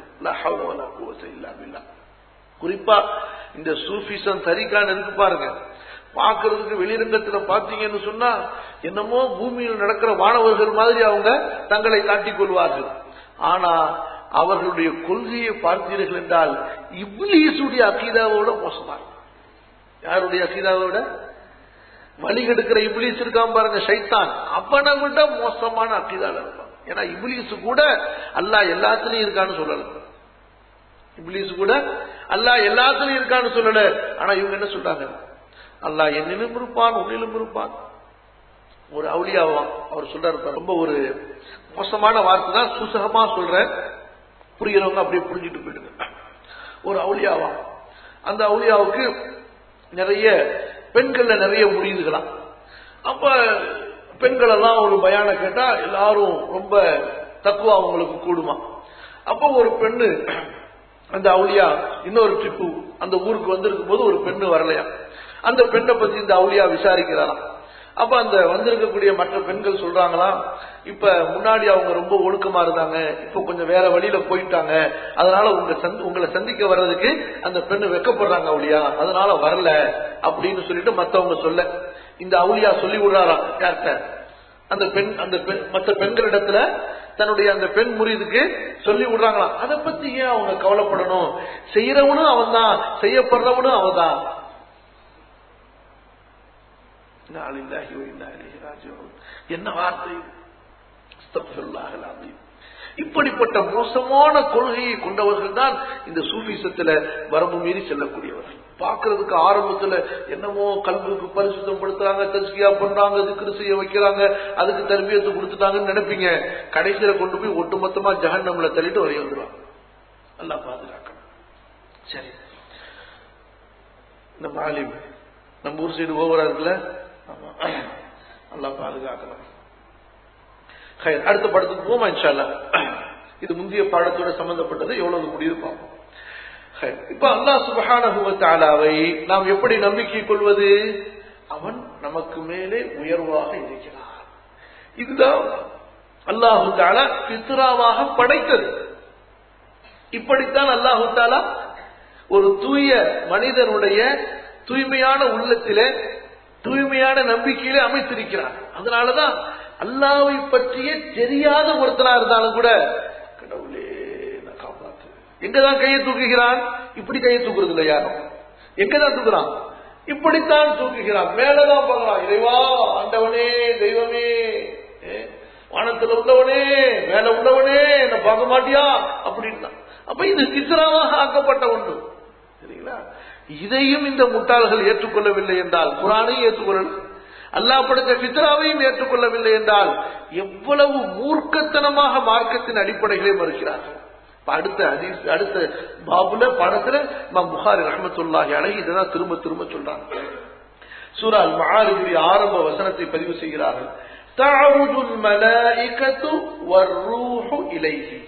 குறிப்பா இந்த சூஃபிசம் தரிக்கான் இருக்கு பாருங்க பாக்குறதுக்கு வெளிரங்கத்துல பாத்தீங்கன்னு சொன்னா என்னமோ பூமியில் நடக்கிற மாணவர்கள் மாதிரி அவங்க தங்களை காட்டிக் கொள்வார்கள் ஆனா அவர்களுடைய கொள்கையை பார்த்தீர்கள் என்றால் இப்லீசுடைய அக்கீதாவோட மோசமா யாருடைய அக்கீதாவோட வழிகெடுக்கிற இப்லீஸ் இருக்காம பாருங்க சைத்தான் அவனை விட மோசமான அக்கீதால இருப்பான் ஏன்னா இப்லீஸ் கூட அல்லா எல்லாத்துலயும் இருக்கான்னு சொல்லலாம் இப்லீஸ் கூட அல்லாஹ் எல்லாத்துலயும் இருக்கான்னு சொல்லல ஆனா இவங்க என்ன சொல்றாங்க அல்லாஹ் என்னிலும் இருப்பான் உன்னிலும் இருப்பான் ஒரு அவுளியாவாம் அவர் சொல்றாரு பாரு, ரொம்ப ஒரு மோசமான வார்த்தை தான் சுசகமா சொல்றேன் புரிகிறவங்க அப்படியே புரிஞ்சுட்டு போயிடுங்க ஒரு அவுளியாவாம் அந்த அவுளியாவுக்கு நிறைய பெண்கள்ல நிறைய முறியுதுகளாம் அப்ப பெண்கள் எல்லாம் ஒரு பயான கேட்டா எல்லாரும் ரொம்ப தக்குவா அவங்களுக்கு கூடுமா அப்போ ஒரு பெண்ணு அந்த அவுளியா இன்னொரு ட்ரிப்பு அந்த ஊருக்கு வந்திருக்கும் போது ஒரு பெண்ணு வரலையா அந்த பெண்ணை பத்தி இந்த அவுளியா விசாரிக்கிறாராம் அப்ப அந்த வந்திருக்கக்கூடிய மற்ற பெண்கள் சொல்றாங்களாம் இப்ப முன்னாடி அவங்க ரொம்ப ஒழுக்கமா இருந்தாங்க இப்ப கொஞ்சம் வேற வழியில போயிட்டாங்க அதனால உங்க சந்தி- உங்களை சந்திக்க வர்றதுக்கு அந்த பெண்ணு வெக்கப்படுறாங்க அவுளியா அதனால வரல அப்படின்னு சொல்லிட்டு மத்தவங்க சொல்ல இந்த அவுளியா சொல்லி விடுறாராம் யார்கிட்ட அந்த பெண் அந்த பெண் மற்ற பெண்களிடத்துல தன்னுடைய அந்த பெண் முறியதுக்கு சொல்லி விடுறாங்களாம் அதை பத்தி ஏன் அவங்க கவலைப்படணும் செய்யறவனும் அவன் தான் செய்யப்படுறவனும் அவன் தான் என்ன வார்த்தை அஸ்தக்ஃபிருல்லாஹ் அல்-அஸீம். இப்படிப்பட்ட மோசமான கொள்கையை கொண்டவர்கள் தான் இந்த சூஃபிசத்துல வரம்பு மீறி செல்லக்கூடியவர்கள் பார்க்கிறதுக்கு ஆரம்பத்துல என்னமோ கல்விக்கு பரிசுத்தம் படுத்துறாங்க தஸ்கியா பண்றாங்க அதுக்கு செய்ய வைக்கிறாங்க அதுக்கு தர்பியத்தை கொடுத்துட்டாங்கன்னு நினைப்பீங்க கடைசியில கொண்டு போய் ஒட்டுமொத்தமா ஜஹன்னம்ல தள்ளிட்டு வரைய வந்துருவாங்க நல்லா பாதுகாக்கணும் சரி நம்ம ஆலிம் நம்ம ஊர் சைடு ஓவரா இருக்குல்ல ஆமா நல்லா பாதுகாக்கணும் ஹைர், அடுத்த படத்துக்கு போமா இன்ஷால்லா இது முந்தைய பாடத்தோட சம்பந்தப்பட்டது எவ்வளவு முடியுது பார்ப்போம் ஹைர். இப்ப அல்லாஹ் சுபஹானஹு வ தஆலாவை நாம் எப்படி நம்பிக்கை கொள்வது அவன் நமக்கு மேலே உயர்வாக இருக்கிறான் இதுதான் அல்லாஹு தாலா பித்ராவாக படைத்தது இப்படித்தான் அல்லாஹு தாலா ஒரு தூய மனிதனுடைய தூய்மையான உள்ளத்திலே தூய்மையான நம்பிக்கையிலே அமைத்திருக்கிறார் அதனாலதான் அல்லாவை பற்றியே தெரியாத ஒருத்தனா இருந்தாலும் கூட கடவுளே என்னை காப்பாத்து எங்கதான் கையை தூக்குகிறான் இப்படி கையை தூக்குறது இல்லை யாரும் எங்கதான் தூக்குறான் இப்படித்தான் தூக்குகிறான் மேலதான் பார்க்கலாம் இறைவா ஆண்டவனே தெய்வமே ஏ, வானத்துல உள்ளவனே மேல உள்ளவனே என்ன பார்க்க மாட்டியா அப்படின்னு அப்ப இது சித்திரமாக ஆக்கப்பட்ட ஒன்று சரிங்களா இதையும் இந்த முட்டாள்கள் ஏற்றுக்கொள்ளவில்லை என்றால் குரானையும் ஏற்றுக்கொள்ளல அல்லாஹ் படைத்த பித்ராவையும் ஏற்றுக்கொள்ளவில்லை என்றால் எவ்வளவு மூர்க்கத்தனமாக மார்க்கத்தின் அடிப்படைகளை மறுக்கிறார்கள் இப்ப அடுத்த ஹதீஸ் அடுத்த பாபுல படத்துல இமாம் புகாரி ரஹமத்துல்லாஹி அலைஹி இதெல்லாம் திரும்ப திரும்ப சொல்றாங்க சூரா அல் மஆரிஜுடைய ஆரம்ப வசனத்தை பதிவு செய்கிறார்கள் தஅருஜுல் மலாயிகத்து வர்ரூஹு இலைஹி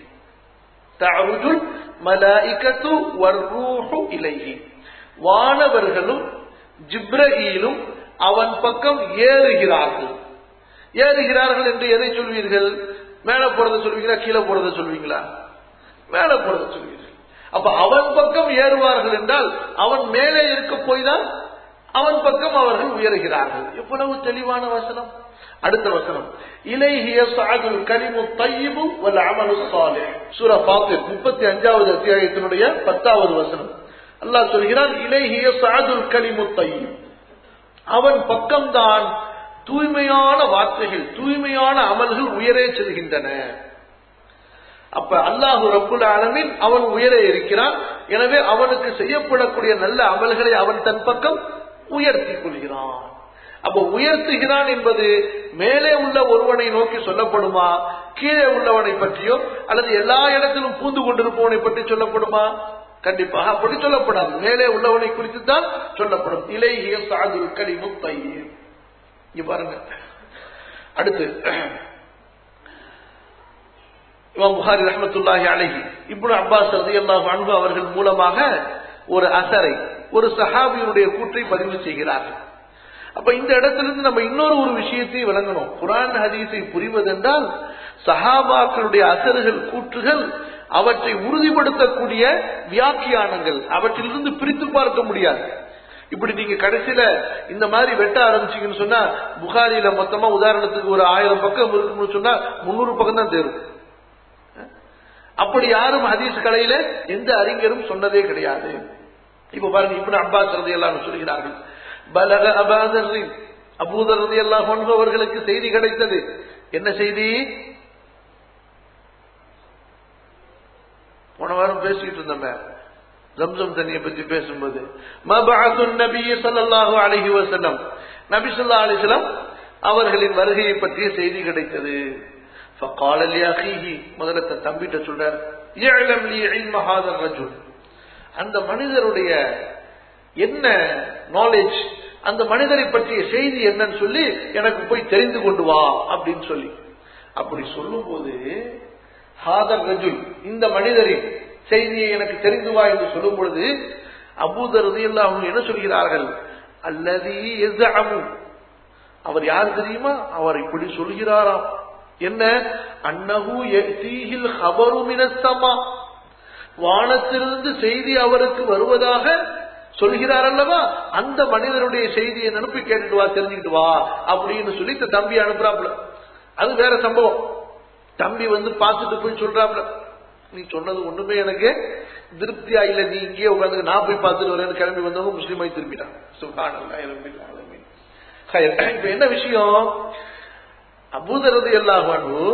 தஅருஜுல் மலாயிகத்து வர்ரூஹு இலைஹி வானவர்களும் ஜிப்ரஈலும் அவன் பக்கம் ஏறுகிறார்கள் ஏறுகிறார்கள் என்று எதை சொல்வீர்கள் மேல போறத சொல்வீங்களா கீழே போறத சொல்வீங்களா மேல போறத சொல்வீர்கள் அப்ப அவன் பக்கம் ஏறுவார்கள் என்றால் அவன் மேலே இருக்க போய் தான் அவன் பக்கம் அவர்கள் உயர்கிறார்கள் எவ்வளவு தெளிவான வசனம் அடுத்த வசனம் இலைஹிய சாதுல் கலிமு தையிபு வல் அமலு சாலிஹ் சூரா ஃபாத்திர் 35வது அத்தியாயத்தினுடைய 10வது வசனம் அல்லாஹ் சொல்கிறான் இலைஹிய சாதுல் கலிமு தையிப் அவன் பக்கம்தான் தூய்மையான வார்த்தைகள் தூய்மையான அமல்கள் உயரே செல்கின்றன அப்ப அல்லாஹு ரப்புல் ஆலமீன் அவன் உயரே இருக்கிறான் எனவே அவனுக்கு செய்யப்படக்கூடிய நல்ல அமல்களை அவன் தன் பக்கம் உயர்த்திக் கொள்கிறான் அப்ப உயர்த்துகிறான் என்பது மேலே உள்ள ஒருவனை நோக்கி சொல்லப்படுமா கீழே உள்ளவனை பற்றியோ அல்லது எல்லா இடத்திலும் பூந்து கொண்டிருப்பவனை பற்றி சொல்லப்படுமா கண்டிப்பாக அப்படி சொல்லப்படாது மேலே உள்ளவனை குறித்து தான் சொல்லப்படும் இலைகிய சாதுல் கலிமு தையீர் இங்க பாருங்க அடுத்து இமாம் புகாரி ரஹமத்துல்லாஹி அலைஹி இப்னு அப்பாஸ் ரலியல்லாஹு அன்ஹு அவர்கள் மூலமாக ஒரு அசரை ஒரு சஹாபியுடைய கூற்றை பதிவு செய்கிறார்கள் அப்ப இந்த இடத்திலிருந்து நம்ம இன்னொரு ஒரு விஷயத்தை விளங்கணும் குரான் ஹதீஸை புரிவதென்றால் சஹாபாக்களுடைய அசர்கள் கூற்றுகள் அவற்றை உறுதிப்படுத்தக்கூடிய வியாக்கியானங்கள் அவற்றிலிருந்து பிரித்து பார்க்க முடியாது இப்படி நீங்க கடைசியில இந்த மாதிரி வெட்ட ஆரம்பிச்சீங்கன்னு சொன்னா புகாரியில மொத்தமா உதாரணத்துக்கு ஒரு ஆயிரம் பக்கம் இருக்குன்னு சொன்னா முன்னூறு பக்கம் தான் தேரும் அப்படி யாரும் ஹதீஸ் கலையில எந்த அறிஞரும் சொன்னதே கிடையாது இப்ப பாருங்க இப்ப அப்பாஸ் ரதி எல்லாம் சொல்கிறார்கள் பலக அபாதரின் அபூதர் ரதி எல்லாம் அவர்களுக்கு செய்தி கிடைத்தது என்ன செய்தி போன வாரம் பேசிக்கிட்டு இருந்தோம் ஜம்சம் தண்ணியை பத்தி பேசும்போது மபஅத்துன் நபி ஸல்லல்லாஹு அலைஹி வஸல்லம் நபி ஸல்லல்லாஹு அலைஹி வஸல்லம் அவர்களின் வருகையை பற்றிய செய்தி கிடைத்தது فقال لاخيه முதல்ல தன் தம்பிட்ட சொல்றார் يعلم لي علم هذا الرجل அந்த மனிதருடைய என்ன நாலேஜ் அந்த மனிதரை பற்றிய செய்தி என்னன்னு சொல்லி எனக்கு போய் தெரிந்து கொண்டு வா அப்படின்னு சொல்லி அப்படி சொல்லும்போது ஹாதர் ரஜுல் இந்த மனிதரின் செய்தியை எனக்கு தெரிந்து வா என்று சொல்லும் பொழுது அபூதரது எல்லாம் என்ன சொல்கிறார்கள் அல்லது எஸ்அமு அவர் யார் தெரியுமா அவர் இப்படி சொல்கிறாராம் என்ன அன்னஹு யதீஹில் ஹபரு மினஸ்ஸமா வானத்திலிருந்து செய்தி அவருக்கு வருவதாக சொல்கிறார் அல்லவா அந்த மனிதருடைய செய்தியை அனுப்பி கேட்டுட்டு வா தெரிஞ்சுக்கிட்டு வா அப்படின்னு சொல்லி இந்த தம்பி அனுப்புறாப்புல அது வேற சம்பவம் தம்பி வந்து பார்த்துட்டு போய் சொல்றாப்புல நீ சொன்னது ஒண்ணுமே எனக்கு திருப்தியா இல்ல நீ இங்கேயே உட்காந்து நான் போய் பார்த்துட்டு வரேன்னு கிளம்பி வந்தவங்க முஸ்லீமாய் திரும்பிட்டான் சுகானல்லா இளம்பில் ஆலமீன் ஹைர். இப்ப என்ன விஷயம் அபூதரது எல்லாம்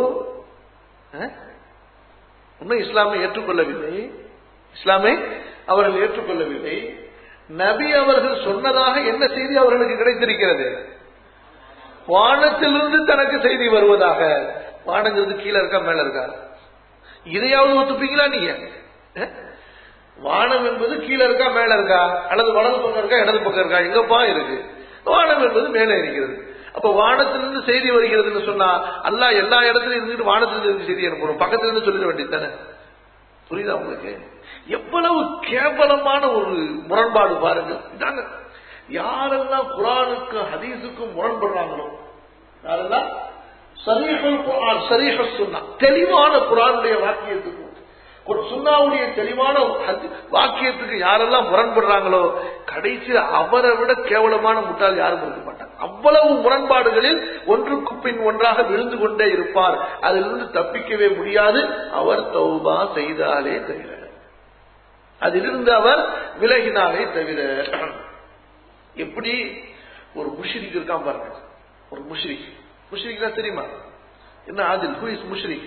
இன்னும் இஸ்லாமை ஏற்றுக்கொள்ளவில்லை இஸ்லாமை அவர்கள் ஏற்றுக்கொள்ளவில்லை நபி அவர்கள் சொன்னதாக என்ன செய்தி அவர்களுக்கு கிடைத்திருக்கிறது வானத்திலிருந்து தனக்கு செய்தி வருவதாக வானங்கிறது கீழே இருக்கா மேல இருக்கா இதையாவது ஒத்துப்பீங்களா நீங்க அஹ்? வானம் என்பது கீழே இருக்கா மேல இருக்கா அல்லது வலது பக்கம் இருக்கா இடது பக்கம் இருக்கா எங்கப்பா இருக்கு வானம் என்பது மேலே இருக்கிறது அப்ப வானத்திலிருந்து செய்தி வருகிறதுன்னு சொன்னா அல்லாஹ் எல்லா இடத்துலயும் இருந்துட்டு வானத்திலிருந்து இருந்து செய்தி அனுப்பணும் பக்கத்துல இருந்து சொல்லிட வேண்டியது தானே புரியுதா உங்களுக்கு எவ்வளவு கேவலமான ஒரு முரண்பாடு பாருங்க இதாங்க யாரெல்லாம் குரானுக்கும் ஹதீஸுக்கும் முரண்படுறாங்களோ யாரெல்லாம் சரீஹல் குர்ஆன் சரீஹ சுன்னா தெளிவான குரானுடைய வாக்கியத்துக்கும் ஒரு சுன்னாவுடைய தெளிவான ஹதி- வாக்கியத்துக்கு யாரெல்லாம் முரண்படுறாங்களோ கடைசி அவரை விட கேவலமான முட்டாள் யாரும் இருக்க மாட்டாங்க அவ்வளவு முரண்பாடுகளில் ஒன்றுக்கு பின் ஒன்றாக விழுந்து கொண்டே இருப்பார் அதிலிருந்து தப்பிக்கவே முடியாது அவர் தௌபா செய்தாலே தவிர அதிலிருந்து அவர் விலகினாலே தவிர எப்படி ஒரு முஷ்ரிக் இருக்கான் பாருங்க ஒரு முஷ்ரிக் முஷ்ரிக்னா தெரியுமா என்ன ஆதில் ஹூ இஸ் முஷ்ரிக்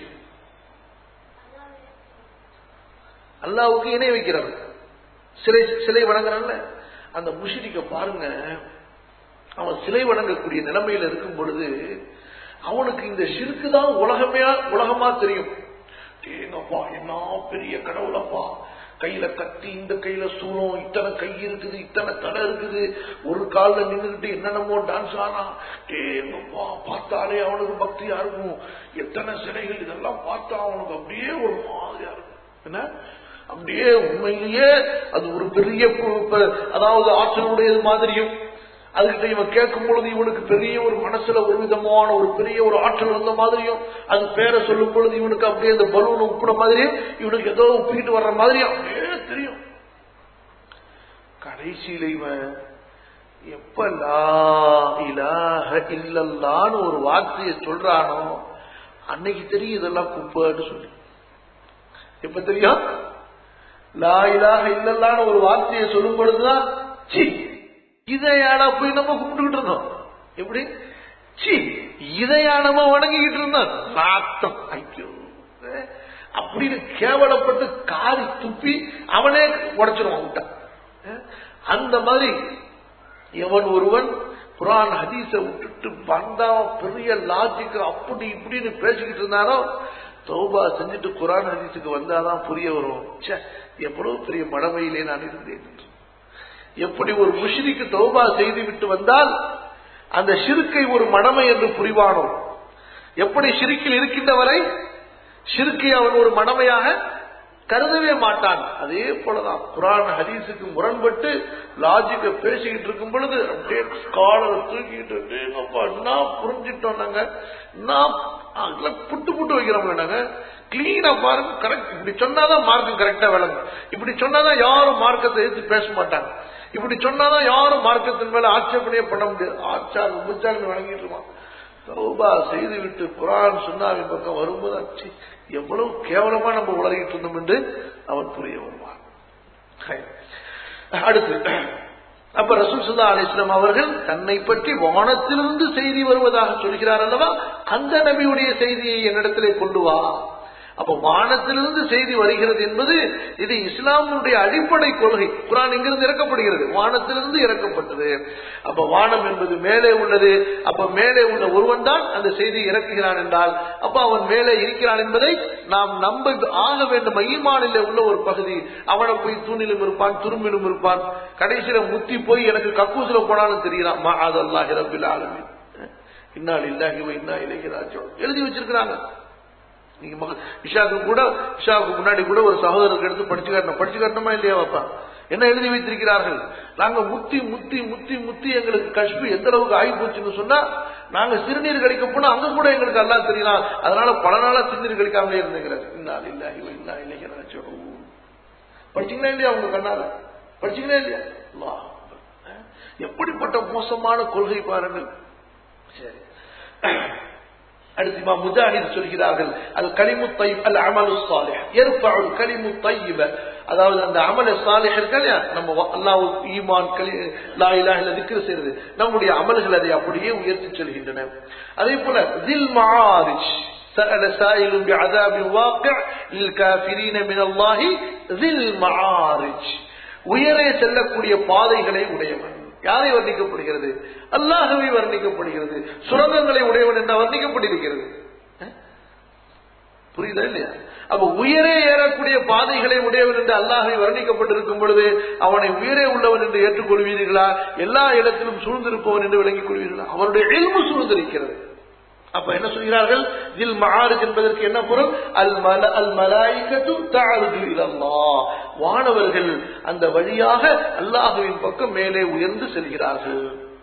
அல்லாவுக்கு இணை வைக்கிறவர் சிலை சிலை வணங்குறான்ல அந்த முஷ்ரிக்க பாருங்க அவன் சிலை வணங்கக்கூடிய நிலைமையில இருக்கும் பொழுது அவனுக்கு இந்த ஷிருக்கு தான் உலகமே உலகமா தெரியும் ஏங்கப்பா என்ன பெரிய கடவுளப்பா கையில கத்தி இந்த கையில சூளம் இத்தனை கை இருக்குது இத்தனை தலை இருக்குது ஒரு கால்ல நின்றுகிட்டு என்னென்னமோ டான்ஸ் ஆனா ஏங்கப்பா பார்த்தாலே அவனுக்கு பக்தியா இருக்கும் எத்தனை சிலைகள் இதெல்லாம் பார்த்தா அவனுக்கு அப்படியே ஒரு மாதிரியா இருக்கும் என்ன அப்படியே உண்மையிலேயே அது ஒரு பெரிய பு- ப- அதாவது ஆற்றலுடையது மாதிரியும் அதுகிட்ட இவன் கேட்கும் பொழுது இவனுக்கு பெரிய ஒரு மனசுல ஒரு விதமான ஒரு பெரிய ஒரு ஆற்றல் வந்த மாதிரியும் அது பேரை சொல்லும் பொழுது இவனுக்கு அப்படியே அந்த பலூன் உப்புன மாதிரியும் இவனுக்கு ஏதோ உப்பிட்டு வர்ற மாதிரியும் அப்படியே தெரியும் கடைசியில இவன் எப்ப லா இலாஹ இல்லல்லான்னு ஒரு வார்த்தையை சொல்றானோ அன்னைக்கு தெரியும் இதெல்லாம் குப்பைன்னு சொல்லி எப்ப தெரியும் லா இலாஹ இல்லல்லான்னு ஒரு வார்த்தையை சொல்லும் பொழுதுதான் சி இதையாடா போய் நம்ம கும்பிட்டுக்கிட்டு இருந்தோம் எப்படி சி இதையா நம்ம வணங்கிக்கிட்டு இருந்தோம் நாத்தம் ஐயோ அஹ், அப்படின்னு கேவலப்பட்டு காரி துப்பி அவனே உடைச்சிருவான் விட்டான் அஹ், அந்த மாதிரி எவன் ஒருவன் குரான் ஹதீஸ விட்டுட்டு வந்தா பெரிய லாஜிக் அப்படி இப்படின்னு பேசிக்கிட்டு இருந்தானோ தௌபா செஞ்சுட்டு குரான் ஹதீஸுக்கு வந்தாதான் புரிய வரும் ச்சே எவ்வளவு பெரிய மடமையிலே நான் இருந்தேன் என்று. எப்படி ஒரு முஷ்ரிக்கு தௌபா செய்து விட்டு வந்தால் அந்த ஷிருக்கை ஒரு மடமை என்று புரிவானோ எப்படி ஷிருக்கில் இருக்கின்ற வரை ஷிருக்கை அவன் ஒரு மடமையாக கருதவே மாட்டான் அதே போலதான் குரான் ஹதீஸுக்கு முரண்பட்டு லாஜிக்க பேசிக்கிட்டு இருக்கும் பொழுது அப்படியே ஸ்காலரை தூக்கிட்டு "டேங்கப்பா, என்ன புரிஞ்சிட்டோம் நாங்க என்ன அதுல புட்டு புட்டு வைக்கிறோம் நாங்க கிளீனா பாருங்க கரெக்ட் இப்படி சொன்னாதான் மார்க்கம் கரெக்டா விளங்கும் இப்படி சொன்னாதான் யாரும் மார்க்கத்தை எதிர்த்து பேச மாட்டாங்க இப்படி சொன்னாதான் யாரும் மார்க்கத்தின் மேல ஆட்சேபனையே பண்ண முடியாது ஆச்சார் உபச்சாரம் வழங்கிட்டு இருப்பான் தௌபா செய்து விட்டு குரான் சுன்னாவின் பக்கம் வரும்போது அச்சி, எவ்வளவு கேவலமா நம்ம உலகிட்டு இருந்தோம் என்று அவன் புரிய வருவான் ஹை. அடுத்து அப்ப ரசூல் சுல்லா அலிஸ்லாம் அவர்கள் தன்னை பற்றி வானத்திலிருந்து செய்தி வருவதாக சொல்கிறார் அல்லவா அந்த நபியுடைய செய்தியை என்னிடத்திலே கொண்டு வா அப்ப வானத்திலிருந்து செய்தி வருகிறது என்பது இது இஸ்லாமுடைய அடிப்படை கொள்கை குரான் இங்கிருந்து இறக்கப்படுகிறது வானத்திலிருந்து இறக்கப்பட்டது அப்ப வானம் என்பது மேலே உள்ளது அப்ப மேலே உள்ள ஒருவன் தான் அந்த செய்தியை இறக்குகிறான் என்றால் அப்ப அவன் மேலே இருக்கிறான் என்பதை நாம் நம்ப ஆக வேண்டும் ஈமானிலே உள்ள ஒரு பகுதி அவனை போய் தூணிலும் இருப்பான் துரும்பிலும் இருப்பான் கடைசியில முத்தி போய் எனக்கு கக்கூசில போனாலும் தெரியலாம் மா அது அல்லாஹ் ரபில் ஆலமீன் இன்னால் இல்லாஹி வ இன்னா இலைஹி ராஜிஊன் எழுதி வச்சிருக்கிறாங்க நீங்க மக- இஷாக்கு கூட இஷாவுக்கு முன்னாடி கூட ஒரு சகோதரருக்கு எடுத்து படிச்சு காட்டணும் படிச்சு காட்டணுமா இல்லையா பாப்பா என்ன எழுதி வைத்திருக்கிறார்கள் நாங்க முத்தி முத்தி முத்தி முத்தி எங்களுக்கு கஷ்பு எந்த அளவுக்கு ஆகி போச்சுன்னு சொன்னா நாங்க சிறுநீர் கழிக்க போனா அங்க கூட எங்களுக்கு எல்லாம் தெரியலாம் அதனால பல நாளா சிறுநீர் கழிக்காமலே இருந்துங்கிறார் இன்னால் இல்லாஹி வ இன்னா இலைஹி ராஜிஊன் படிச்சீங்களா இல்லையா உங்க கண்ணால படிச்சீங்களா இல்லையா அல்லாஹ் அக்பர். அஹ், எப்படிப்பட்ட மோசமான கொள்கை பாருங்கள் சரி அடுத்து இமாம் முஜாஹித் சொல்கிறார்கள் அல் கலிமு தைப் அல் அமலு சாலிஹ் எர்ஃபஉல் கலிமு தையிப அதாவது அந்த அமல சாலிஹ் இருக்கு இல்லையா நம்ம வ- அல்லாஹ் ஈமான் கலி லா இலாஹ இல்ல திக்ர் செய்யறது நம்முடைய அமல்கள் அதை அப்படியே உயர்த்தி செல்கின்றன அதே போல தில் மஆரிஜ் سأل سائل بعذاب واقع للكافرين من الله ذي المعارج உயரே செல்லக்கூடிய பாதைகளை உடையவன் யாரை வர்ணிக்கப்படுகிறது அல்லாஹவை வர்ணிக்கப்படுகிறது சுரங்கங்களை உடையவன் என்று வர்ணிக்கப்பட்டிருக்கிறது அஹ்? புரியுதா இல்லையா அப்ப உயரே ஏறக்கூடிய பாதைகளை உடையவன் என்று அல்லாஹை வர்ணிக்கப்பட்டிருக்கும் பொழுது அவனை உயரே உள்ளவன் என்று ஏற்றுக்கொள்வீர்களா எல்லா இடத்திலும் சூழ்ந்திருப்பவன் என்று விளங்கிக் கொள்வீர்களா அவருடைய எல்மு சூழ்ந்திருக்கிறது அப்ப என்ன சொல்கிறார்கள் இல் மஆரிஜ் என்பதற்கு என்ன பொருள் அல் மல அல் மலாயிகத்து தஅருஜு இலல்லாஹ் வானவர்கள் அந்த வழியாக அல்லாஹ்வின் பக்கம் மேலே உயர்ந்து செல்கிறார்கள்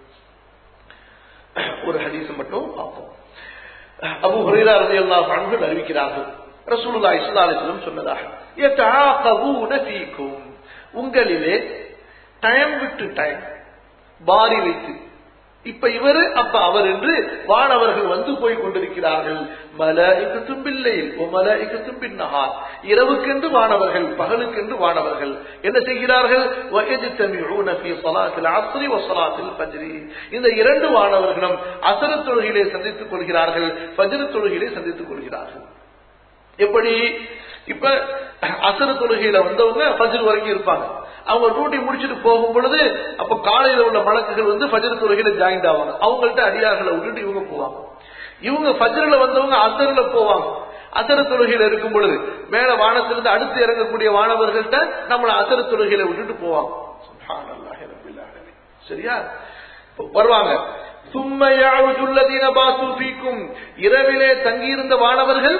ஒரு ஹதீஸ் மட்டும் பார்ப்போம் அபூ ஹுரைரா ரலியல்லாஹு அன்ஹு அறிவிக்கிறார்கள் ரசூலுல்லாஹி ஸல்லல்லாஹு அலைஹி வஸல்லம் சொன்னதாக யதஆகபூன ஃபீக்கும் உங்களிலே டைம் விட்டு டைம் பாரி வைத்து இப்ப இவரு அப்ப அவர் என்று வானவர்கள் வந்து போய் கொண்டிருக்கிறார்கள் மலாய்க்கத்தும் பிள்ளையில் மலாய்க்கத்தும் பின்னஹார் இரவுக்கென்று வானவர்கள் பகலுக்கென்று வானவர்கள் என்ன செய்கிறார்கள் وَيَجْتَمِعُونَ فِي صَلَاةِ الْعَصْرِ وَصَلَاةِ الْفَجْرِ இந்த இரண்டு வானவர்களும் அசர தொழுகையிலே சந்தித்துக் கொள்கிறார்கள் ஃபஜ்ர் தொழுகையிலே சந்தித்துக் கொள்கிறார்கள் எப்படி இப்ப அசர தொழுகையில வந்தவங்க ஃபஜ்ர் வரைக்கும் இருப்பாங்க அவங்க டியூட்டி முடிச்சுட்டு போகும் பொழுது அப்ப காலையில உள்ள மலக்குகள் வந்து ஃபஜ்ர் தொழுகையில ஜாயின் ஆவாங்க அவங்கள்ட்ட அடியார்களை விட்டுட்டு இவங்க போவாங்க இவங்க ஃபஜ்ர்ல வந்தவங்க அசர்ல போவாங்க அசர தொழுகையில இருக்கும் பொழுது மேல வானத்திலிருந்து அடுத்து இறங்கக்கூடிய வானவர்கள்ட்ட நம்மள அசர தொழுகையில விட்டுட்டு போவாங்க சுப்ஹானல்லாஹி ரப்பில் ஆலமீன். சரியா இப்ப வருவாங்க ثُمَّ يَعْرُجُ الَّذِينَ بَاتُوا فِيكُمْ இரவிலே தங்கியிருந்த வானவர்கள்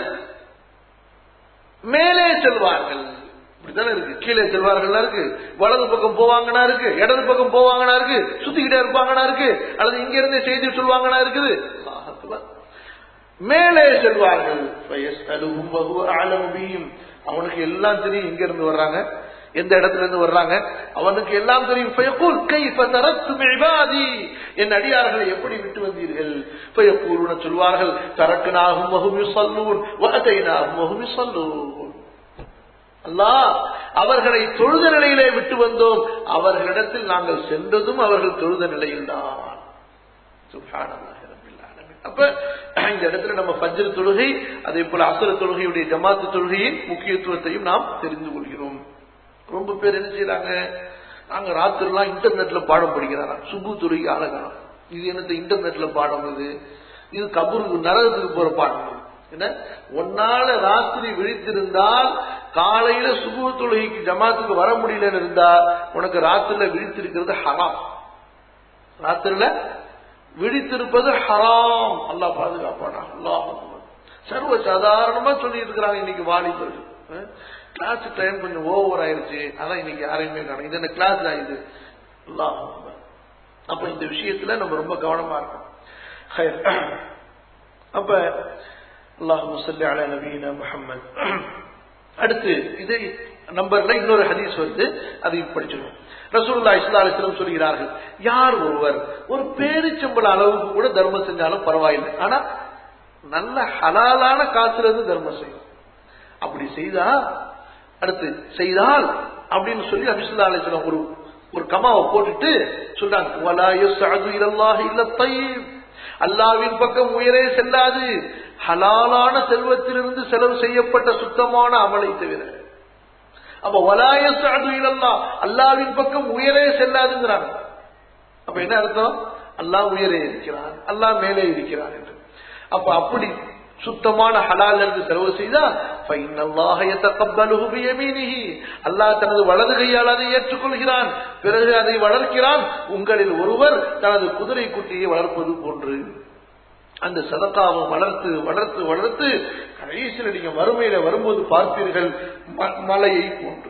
மேலே செல்வார்கள் இப்படித்தானே இருக்கு கீழே செல்வார்கள்னா இருக்கு வலது பக்கம் போவாங்கன்னா இருக்கு இடது பக்கம் போவாங்கன்னா இருக்கு சுத்திக்கிட்டே இருப்பாங்கன்னா இருக்கு அல்லது இங்க இருந்தே செய்தி சொல்லுவாங்கன்னா இருக்குது அல்லாஹ் அக்பர். மேலே செல்வார்கள் فَيَسْأَلُهُمْ وَهُوَ أَعْلَمُ بِهِمْ. அவனுக்கு எல்லாம் தெரியும் எங்க இருந்து வர்றாங்க எந்த இடத்துல இருந்து வர்றாங்க அவனுக்கு எல்லாம் தெரியும் فَيَقُولُ كَيْفَ تَرَكْتُمْ عِبَادِي என் அடியார்களை எப்படி விட்டு வந்தீர்கள் فَيَقُولُونَ சொல்வார்கள் تَرَكْنَاهُمْ وَهُمْ يُصَلُّونَ وَأَتَيْنَاهُمْ وَهُمْ يُصَلُّونَ அல்லாஹ் அவர்களை தொழுத நிலையிலே விட்டு வந்தோம் அவர்களிடத்தில் நாங்கள் சென்றதும் அவர்கள் தொழுத நிலையில்தான் சுப்ஹானல்லாஹி ரப்பில் ஆலமீன். அப்ப இந்த இடத்துல நம்ம ஃபஜ்ர் தொழுகை அதே போல அசர தொழுகையுடைய ஜமாத்து தொழுகையின் முக்கியத்துவத்தையும் நாம் தெரிந்து கொள்கிறோம் ரொம்ப பேர் என்ன செய்யறாங்க நாங்க ராத்திரிலாம் இன்டர்நெட்ல பாடம் படிக்கிறாங்க சுபு தொழுகை அழகாம் இது என்னத்த இன்டர்நெட்ல பாடம் இது இது கபூருக்கு நரகத்துக்கு போற பாடம் இது. என்ன ஒன்னால ராத்திரி விழித்திருந்தால் காலையில சுபு தொழுகைக்கு ஜமாத்துக்கு வர முடியலன்னு இருந்தா உனக்கு ராத்திரில விழித்திருக்கிறது ஹராம் ராத்திரில விழித்திருப்பது ஹராம் அல்லாஹ் பாதுகாப்பானா அல்லாஹ் சர்வ சாதாரணமா சொல்லி இருக்கிறாங்க இன்னைக்கு வாலிபர்கள் கிளாஸ் டைம் கொஞ்சம் ஓவர் ஆயிருச்சு அதான் இன்னைக்கு யாரையுமே காணும் இது என்ன கிளாஸ் தான் இது அல்லாஹ் அக்பர். அப்ப இந்த விஷயத்துல நம்ம ரொம்ப கவனமா இருக்கோம் ஹைர். அப்ப அல்லாஹு சொல்லி அல நபீன முஹம்மது அடுத்து இது நம்பர்ல இன்னொரு ஹதீஸ் வந்து அதை படிச்சிடும் ரசூல்லா இஸ்லா அலிஸ்லம் சொல்கிறார்கள் யார் ஒருவர் ஒரு பேரிச்சம்பள அளவுக்கு கூட தர்மம் செஞ்சாலும் பரவாயில்லை ஆனா நல்ல ஹலாலான காசுல இருந்து தர்மம் செய்யும் அப்படி செய்தா அடுத்து செய்தால் அப்படின்னு சொல்லி அபிசுல்லா அலிஸ்லாம் ஒரு ஒரு கமாவை போட்டுட்டு சொல்றாங்க "வலா யஸ்அது இலல்லாஹி இல்ல தைப்." அல்லாவின் பக்கம் உயரே செல்லாது ஹலாலான செல்வத்திலிருந்து செலவு செய்யப்பட்ட சுத்தமான அமலை தவிர அப்ப வலாய சாது இல்லல்லா அல்லாவின் பக்கம் உயரே செல்லாதுங்கிறாங்க அப்ப என்ன அர்த்தம் அல்லாஹ் உயரே இருக்கிறான் அல்லாஹ் மேலே இருக்கிறான் என்று அப்ப அப்படி சுத்தமான ஹலால் என்று செலவு செய்தால் அல்லாஹ் தனது வலது கையால் அதை ஏற்றுக்கொள்கிறான் பிறகு அதை வளர்க்கிறான் உங்களில் ஒருவர் தனது குதிரை குட்டியை வளர்ப்பது போன்று அந்த சதக்காவை வளர்த்து வளர்த்து வளர்த்து கடைசியில் நீங்க வறுமையில வரும்போது பார்ப்பீர்கள் மலையை போன்று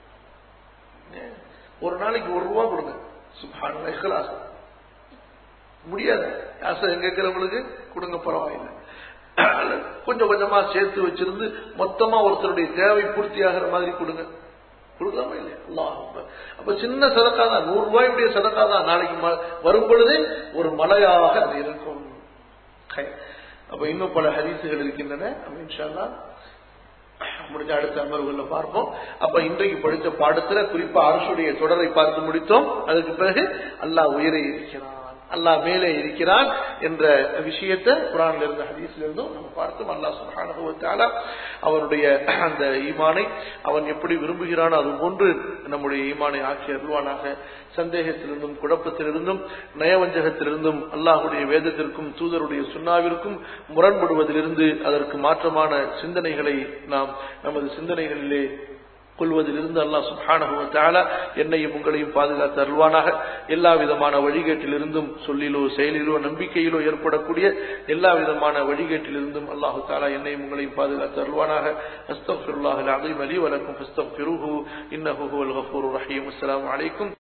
ஒரு நாளைக்கு ஒரு ரூபா கொடுங்க சுபான இஹ்லாஸ் முடியாது ஆசை கேட்கிறவங்களுக்கு கொடுங்க பரவாயில்லை கொஞ்சம் கொஞ்சமா சேர்த்து வச்சிருந்து மொத்தமா ஒருத்தருடைய தேவை பூர்த்தி ஆகிற மாதிரி கொடுங்க கொடுக்கலாமா இல்லையா அல்லாஹ் அப்ப சின்ன சதக்கா தான் நூறு ரூபாயுடைய சதக்கா தான் நாளைக்கு வரும் பொழுது ஒரு மலையாக அது இருக்கும் அப்ப இன்னும் பல ஹரிசுகள் இருக்கின்றன இன்ஷால்லா முடிஞ்ச அடுத்த அமர்வுகள்ல பார்ப்போம் அப்ப இன்றைக்கு படித்த பாடத்துல குறிப்பா அரசுடைய தொடரை பார்த்து முடித்தோம் அதுக்கு பிறகு அல்லாஹ் உயரே இருக்கிறான் அல்லாஹ் மேலே இருக்கிறான் என்ற விஷயத்தை குரான்ல இருந்த ஹதீஸ்ல இருந்தும் நம்ம பார்த்தோம் அல்லாஹ் சுகானுபவத்தால அவனுடைய அந்த ஈமானை அவன் எப்படி விரும்புகிறானோ அது போன்று நம்முடைய ஈமானை ஆக்கி அருள்வானாக சந்தேகத்திலிருந்தும் குழப்பத்திலிருந்தும் நயவஞ்சகத்திலிருந்தும் அல்லாஹுடைய வேதத்திற்கும் தூதருடைய சுண்ணாவிற்கும் முரண்படுவதிலிருந்து அதற்கு மாற்றமான சிந்தனைகளை நாம் நமது சிந்தனைகளிலே கொள்வதிலிருந்து அல்லாஹ் சுபானகுவத்தால என்னையும் உங்களையும் பாதுகாத்து அருள்வானாக எல்லா விதமான வழிகேட்டிலிருந்தும் சொல்லிலோ செயலிலோ நம்பிக்கையிலோ ஏற்படக்கூடிய எல்லா விதமான வழிகேட்டிலிருந்தும் அல்லாஹு தாலா என்னையும் உங்களையும் பாதுகாத்து அருள்வானாக அஸ்தபிருல்லாஹ் அலீம் அலி வலக்கும் அஸ்தபிருஹு இன்னஹு ஹுவல் கஃபூர் ரஹீம் அஸ்ஸலாமு அலைக்கும்